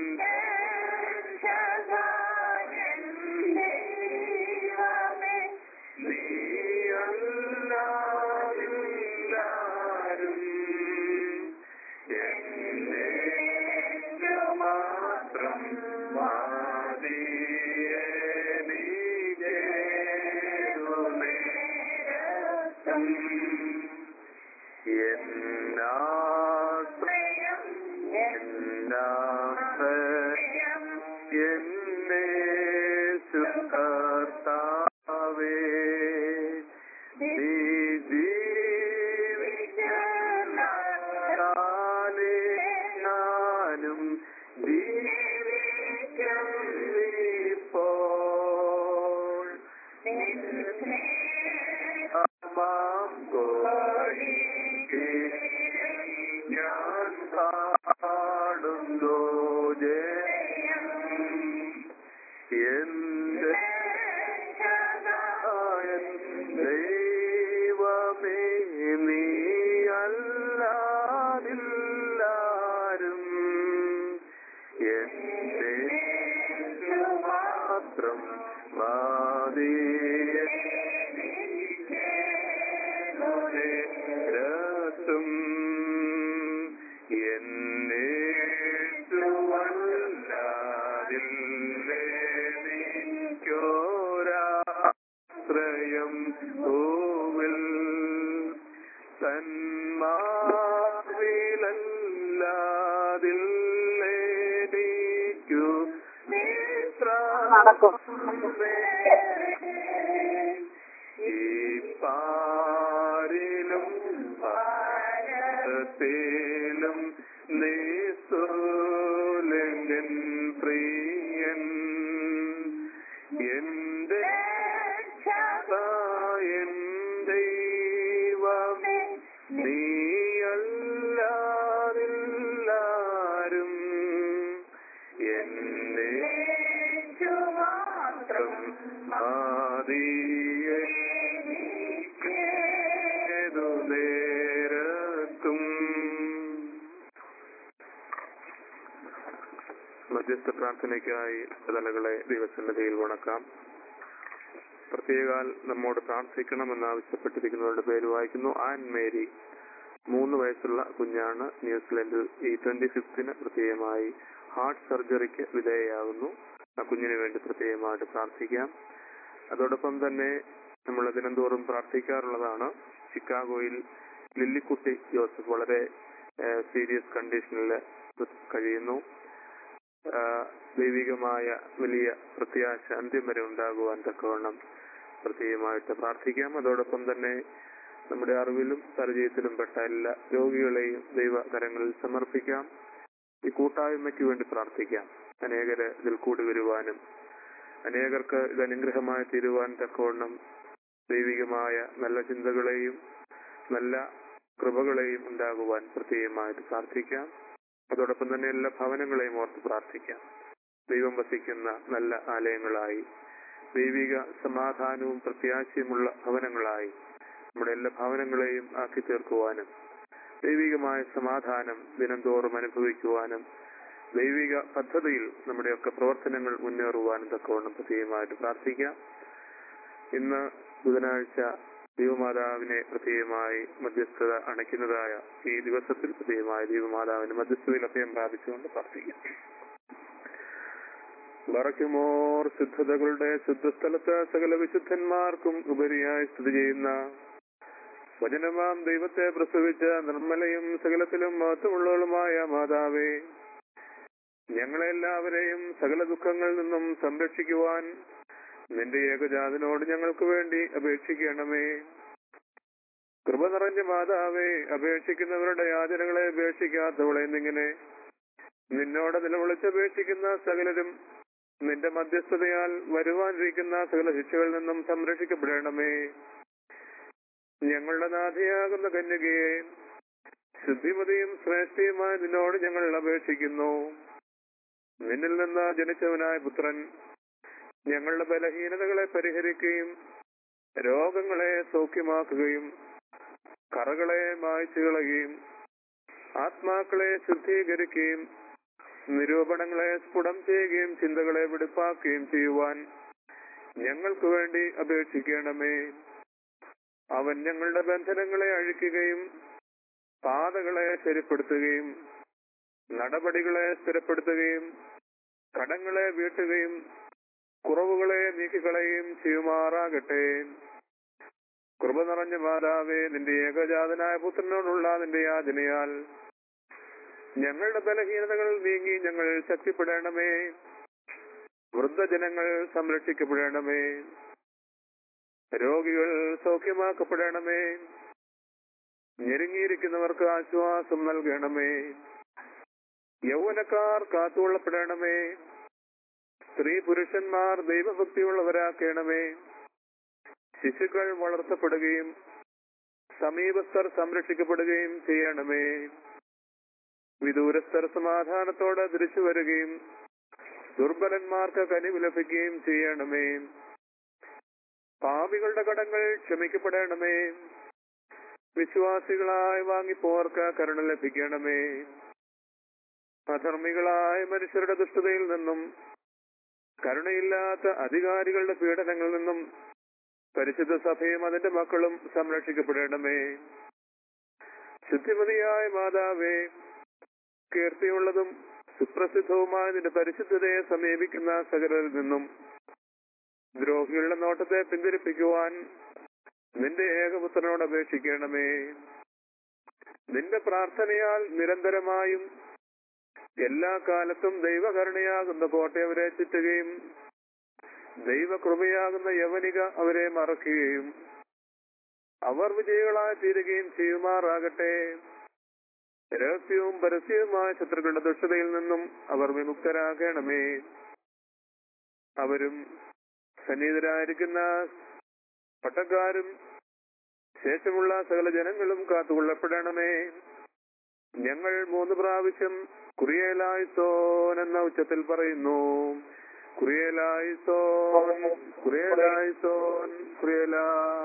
നടക്കും പാരിലും ഭാരതത്തിലും നീസുലങ്കൻ പ്രിയൻ എന്റെ എൻ ദൈവമേ നീയല്ലാതില്ലാരും എന്നെ മാത്രം ആദിയേതു നേരത്തും മധ്യസ്ഥ പ്രാർത്ഥനയ്ക്കായി തലകളെ ദൈവസന്നതയിൽ വണക്കാം പ്രത്യേകാൽ നമ്മോട് പ്രാർത്ഥിക്കണമെന്ന് ആവശ്യപ്പെട്ടിരിക്കുന്നവരുടെ പേര് വായിക്കുന്നു ആൻ മേരി മൂന്ന് വയസ്സുള്ള കുഞ്ഞാണ് ന്യൂസിലൻഡിൽ ഈ ട്വന്റി ഫിഫ്തിന് പ്രത്യേകമായി ഹാർട്ട് സർജറിക്ക് വിധേയയാകുന്നു ആ കുഞ്ഞിന് വേണ്ടി പ്രത്യേകമായിട്ട് പ്രാർത്ഥിക്കാം അതോടൊപ്പം തന്നെ നമ്മൾ ദിനംതോറും പ്രാർത്ഥിക്കാറുള്ളതാണ് ചിക്കാഗോയിൽ ലില്ലിക്കുട്ടി ജോസഫ് വളരെ സീരിയസ് കണ്ടീഷനിൽ കഴിയുന്നു ആ, ദൈവികമായ വലിയ പ്രത്യാശ അന്ത്യം വരെ ഉണ്ടാകുവാൻ തക്കവണ്ണം പ്രത്യേകമായിട്ട് പ്രാർത്ഥിക്കാം അതോടൊപ്പം തന്നെ നമ്മുടെ അറിവിലും പരിചയത്തിലും പെട്ട എല്ലാ രോഗികളെയും ദൈവകരങ്ങളിൽ സമർപ്പിക്കാം ഈ കൂട്ടായ്മയ്ക്ക് വേണ്ടി പ്രാർത്ഥിക്കാം അനേകര് ഇതിൽ കൂടി വരുവാനും അനേകർക്ക് ഇത് അനുഗ്രഹമായി തീരുവാൻ തക്കവണ്ണം ദൈവികമായ നല്ല ചിന്തകളെയും നല്ല കൃപകളെയും ഉണ്ടാകുവാൻ പ്രത്യേകമായിട്ട് പ്രാർത്ഥിക്കാം അതോടൊപ്പം തന്നെ എല്ലാ ഭവനങ്ങളെയും ഓർത്ത് പ്രാർത്ഥിക്കാം ദൈവം വസിക്കുന്ന നല്ല ആലയങ്ങളായി ദൈവിക സമാധാനവും പ്രത്യാശയുമുള്ള ഭവനങ്ങളായി നമ്മുടെ എല്ലാ ഭവനങ്ങളെയും ആക്കി തീർക്കുവാനും ദൈവികമായ സമാധാനം ദിനംതോറും അനുഭവിക്കുവാനും ദൈവിക പദ്ധതിയിൽ നമ്മുടെയൊക്കെ പ്രവർത്തനങ്ങൾ മുന്നേറുവാനും തക്കവണ്ണം പ്രത്യേകമായിട്ട് പ്രാർത്ഥിക്കാം ഇന്ന് ബുധനാഴ്ച ദൈവമാതാവിനെ പ്രത്യേകമായി മധ്യസ്ഥത അണയ്ക്കുന്നതായ ഈ ദിവസത്തിൽ പ്രത്യേകമായി ദൈവമാതാവിന് മധ്യസ്ഥതയിൽ അഭയം പ്രാപിച്ചുകൊണ്ട് പ്രാർത്ഥിക്കാം വറക്കുമോർ ശുദ്ധതകളുടെ ശുദ്ധസ്ഥലത്ത് സകല വിശുദ്ധന്മാർക്കും ഉപരിയായി സ്ഥിതി ചെയ്യുന്ന വചനമാം ദൈവത്തെ പ്രസവിച്ച നിർമ്മലയും സകലത്തിലും മഹത്വമുള്ളവളുമായ മാതാവേ ഞങ്ങളെല്ലാവരെയും സകല ദുഃഖങ്ങളിൽ നിന്നും സംരക്ഷിക്കുവാൻ നിന്റെ ഏകജാതനോട് ഞങ്ങൾക്ക് വേണ്ടി അപേക്ഷിക്കണമേ കൃപ നിറഞ്ഞ മാതാവേ അപേക്ഷിക്കുന്നവരുടെ യാചനകളെ അപേക്ഷിക്കാത്തവളെ എന്നിങ്ങനെ നിന്നോട് നിലവിളിച്ചപേക്ഷിക്കുന്ന സകലരും നിന്റെ മധ്യസ്ഥതയാൽ വരുവാനിരിക്കുന്ന സകല ശിക്ഷകളിൽ നിന്നും സംരക്ഷിക്കപ്പെടണമേ ഞങ്ങളുടെ നാഥിയാകുന്ന കന്യകയെ ശുദ്ധിമതിയും ശ്രേഷ്ഠയുമായി നിന്നോട് ഞങ്ങൾ അപേക്ഷിക്കുന്നു നിന്നിൽ നിന്ന് ജനിച്ചവനായ പുത്രൻ ഞങ്ങളുടെ ബലഹീനതകളെ പരിഹരിക്കുകയും രോഗങ്ങളെ സൗഖ്യമാക്കുകയും കറകളെ മായ്ച്ചു കളയുകയും ആത്മാക്കളെ ശുദ്ധീകരിക്കുകയും നിരൂപണങ്ങളെ സ്ഫുടം ചെയ്യുകയും ചിന്തകളെ വെടിപ്പാക്കുകയും ചെയ്യുവാൻ ഞങ്ങൾക്ക് വേണ്ടി അപേക്ഷിക്കണമേ അവൻ ഞങ്ങളുടെ ബന്ധനങ്ങളെ അഴിക്കുകയും പാതകളെ ശരിപ്പെടുത്തുകയും നടപടികളെ സ്ഥിരപ്പെടുത്തുകയും കടങ്ങളെ വീട്ടുകയും കുറവുകളെ നീക്കിക്കളയുകയും ചെയ്യുമാറാകട്ടെ കൃപ നിറഞ്ഞ മാതാവേ നിന്റെ ഏകജാതനായ പുത്രനോടുള്ള നിന്റെ യാചനയാൽ ഞങ്ങളുടെ ബലഹീനതകൾ നീങ്ങി ഞങ്ങൾ ശക്തിപ്പെടണമേ വൃദ്ധജനങ്ങൾ സംരക്ഷിക്കപ്പെടണമേ രോഗികൾ സൗഖ്യമാക്കപ്പെടണമേ ഞെരുങ്ങിയിരിക്കുന്നവർക്ക് ആശ്വാസം നൽകണമേ യൗവനക്കാർ കാത്തുകൊള്ളപ്പെടണമേ സ്ത്രീ പുരുഷന്മാർ ദൈവഭക്തിയുള്ളവരാക്കണമേ ശിശുക്കൾ വളർത്തപ്പെടുകയും സമീപസ്ഥർ സംരക്ഷിക്കപ്പെടുകയും ചെയ്യണമേ വിദൂരസ്ഥർ സമാധാനത്തോടെ തിരിച്ചു വരികയും ദുർബലന്മാർക്ക് കനിവ് ലഭിക്കുകയും ചെയ്യണമേ പാപികളുടെ കടങ്ങൾ ക്ഷമിക്കപ്പെടണമേ വിശ്വാസികളായി വാങ്ങിപ്പോർക്ക് കരുണ ലഭിക്കണമേ അധർമ്മികളായ മനുഷ്യരുടെ ദുഷ്ടതയിൽ നിന്നും കരുണയില്ലാത്ത അധികാരികളുടെ പീഡനങ്ങളിൽ നിന്നും പരിശുദ്ധ സഭയും അതിന്റെ മക്കളും സംരക്ഷിക്കപ്പെടണമേ ശുദ്ധിമതിയായ മാതാവേ കീർത്തിയുള്ളതും സുപ്രസിദ്ധവുമായ നിന്റെ പരിശുദ്ധതയെ സമീപിക്കുന്ന സകലരിൽ നിന്നും ദ്രോഹികളുടെ നോട്ടത്തെ പിന്തിരിപ്പിക്കുവാൻ നിന്റെ ഏകപുത്രനോട് അപേക്ഷിക്കണമേ നിന്റെ പ്രാർത്ഥനയാൽ നിരന്തരമായും എല്ലാ കാലത്തും ദൈവകരുണയാകുന്ന കോട്ടയെ അവരെ ചുറ്റുകയും ദൈവകൃപയാകുന്ന യവനിക അവരെ മറക്കുകയും അവർ വിജയികളായി തീരുകയും ചെയ്യുമാറാകട്ടെ രഹസ്യവും പരസ്യവുമായ ശത്രുക്കളുടെ ദുഷ്ടതയിൽ നിന്നും അവർ വിമുക്തരാകണമേ അവരും സന്നിഹിതരായിരിക്കുന്ന പട്ടക്കാരും ശേഷമുള്ള സകല ജനങ്ങളും കാത്തുകൊള്ളപ്പെടണമേ ഞങ്ങൾ മൂന്ന് പ്രാവശ്യം കുറിയലായിസോൻ എന്ന ഉച്ചത്തിൽ പറയുന്നു കുറിയലായിസോൻ കുറിയലായിസോൻ കുറിയലാ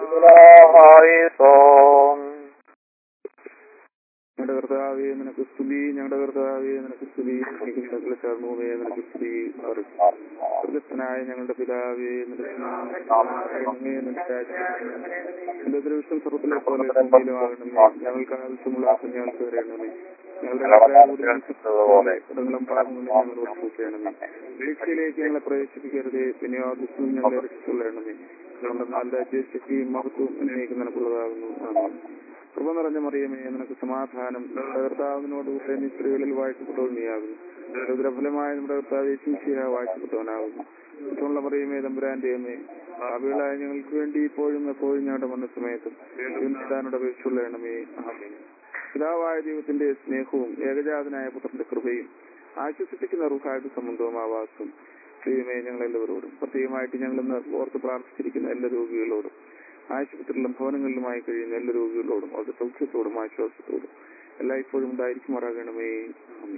ഞങ്ങളുടെ കർത്താവേ നിനക്ക് സ്തുതി ഞങ്ങളുടെ കർത്താവേ നിനക്ക് സ്തുതി സകല ചർമ്മവേ നിനക്ക് സ്തുതി സ്വർഗസ്ഥനായ ഞങ്ങളുടെ പിതാവേ നിന്റെ നാമമേ, നിന്റെ രാജ്യം നിന്റെ ദൃശ്യം സ്വർഗത്തിലെ പോലെ ഭൂമിയിലും ആകണമേ ഞങ്ങൾക്ക് ആവശ്യമുള്ള ആസം ഞങ്ങൾക്ക് തരണമേ ഞങ്ങളുടെ കടങ്ങളും പാപങ്ങളും ഞങ്ങൾ ഒത്തുചേരണമേ വീഴ്ചയിലേക്ക് ഞങ്ങളെ പ്രവേശിപ്പിക്കരുതേ പിന്നെയോ ദുഃഖം ഞങ്ങളെ രക്ഷിച്ചുകൊള്ളണമേ ഞങ്ങളുടെ നാല് രാജ്യശക്തിയും മഹത്വവും എന്നേക്ക് നിനക്കുള്ളതാകുന്നു ആമേൻ. കൃപ നിറഞ്ഞ മറിയമേ നിനക്ക് സമാധാനം നമ്മുടെ കർത്താവിനോട് കൂടെ നീ സ്ത്രീകളിൽ വാഴ്ചപ്പെട്ടവൾ നീയാകുന്നു രുദ്രഫലമായ നമ്മുടെ കർത്താവ് യേശുശിഹ വാഴ്ചപ്പെട്ടവനാകുന്നു കുറ്റമുള്ള മറിയമേ തമ്പുരാന്റെ അമ്മേ ഭാവികളായ ഞങ്ങൾക്ക് വേണ്ടി ഇപ്പോഴും എപ്പോഴും ഞങ്ങളുടെ വന്ന സമയത്തും താനോട് അപേക്ഷിച്ചുള്ളണമേ ആമേൻ പിതാവായ ദൈവത്തിന്റെ സ്നേഹവും ഏകജാതനായ പുത്രന്റെ കൃപയും ആശ്വസിപ്പിക്കുന്ന റുഹായുടെ സംബന്ധവും ആവാസവും ദൈവമേ ഞങ്ങളെല്ലാവരോടും പ്രത്യേകമായിട്ട് ഞങ്ങൾ ഇന്ന് ഓർത്ത് പ്രാർത്ഥിച്ചിരിക്കുന്ന എല്ലാ രോഗികളോടും ആശുപത്രിയിലും ഭവനങ്ങളിലുമായി കഴിയുന്ന എല്ലാ രോഗികളോടും അവരുടെ സൗഖ്യത്തോടും ആശ്വാസത്തോടും എല്ലായ്പ്പോഴും ഉണ്ടായിരിക്കുമാറാകണമേ ആമേൻ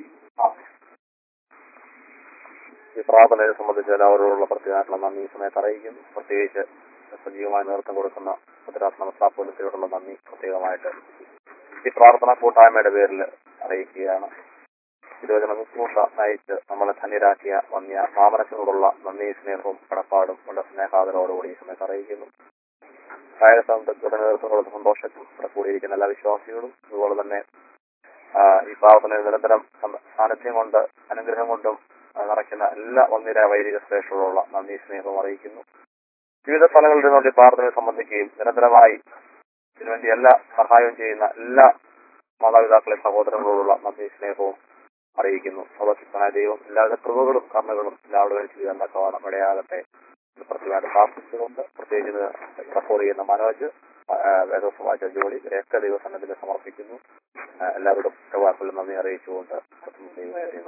ഈ പ്രാർത്ഥനയെ സംബന്ധിച്ച് എല്ലാവരോടുള്ള പ്രത്യേകമായിട്ടുള്ള നന്ദി ഈ സമയത്ത് അറിയിക്കുന്നു പ്രത്യേകിച്ച് സജീവമായി നേതൃത്വം കൊടുക്കുന്ന മുദ്രാസ് നമസ്കാരത്തോടുള്ള നന്ദി പ്രത്യേകമായിട്ട് ഈ പ്രാർത്ഥന കൂട്ടായ്മയുടെ പേരിൽ അറിയിക്കുകയാണ് തിരുവചന ശുശ്രൂഷ നയിച്ച് നമ്മളെ ധന്യരാക്കിയ വന്യ മാമനത്തിനോടുള്ള നന്ദി സ്നേഹവും കടപ്പാടും ഉള്ള സ്നേഹാദരോടുകൂടി ഈ സമയത്ത് അറിയിക്കുന്നു കായിക സംഘത്തിന്റെ നേതൃത്വങ്ങളുടെ സന്തോഷത്തിൽ ഇവിടെ കൂടിയിരിക്കുന്ന എല്ലാ വിശ്വാസികളും അതുപോലെ തന്നെ ആ, ഈ പ്രാർത്ഥനയിൽ നിരന്തരം സം- സാന്നിധ്യം കൊണ്ട് അനുഗ്രഹം കൊണ്ടും ആ, നിറയ്ക്കുന്ന എല്ലാ ഒന്നിര വൈദിക ശ്രേഷ്ഠരോടുള്ള നന്ദി സ്നേഹവും അറിയിക്കുന്നു വിവിധ സ്ഥലങ്ങളിൽ നിന്നുകൊണ്ട് ഈ പ്രാർത്ഥനയെ സംബന്ധിക്കുകയും നിരന്തരമായി ഇതിനുവേണ്ടി എല്ലാ സഹായവും ചെയ്യുന്ന എല്ലാ മാതാപിതാക്കളെ സഹോദരങ്ങളോടുള്ള നന്ദി സ്നേഹവും അറിയിക്കുന്നു സർവശക്തനായ ദൈവം എല്ലാവിധ കൃപകളും കർമ്മകളും എല്ലാവരുടെയും ചെയ്യാൻ തക്കവണ്ണം ഇടയാകട്ടെ എന്ന് പ്രത്യേകമായിട്ട് പ്രാർത്ഥിച്ചുകൊണ്ട് പ്രത്യേകിച്ച് സപ്പോർട്ട് ചെയ്യുന്ന മനോജ് വേദോസമാച്ച ജോലി ഇവരെയൊക്കെ ദൈവസന്നദ്ധത്തിൽ സമർപ്പിക്കുന്നു ആ, എല്ലാവരോടും വാക്കുകൾ നന്ദി അറിയിച്ചുകൊണ്ട് ദൈവത്തെ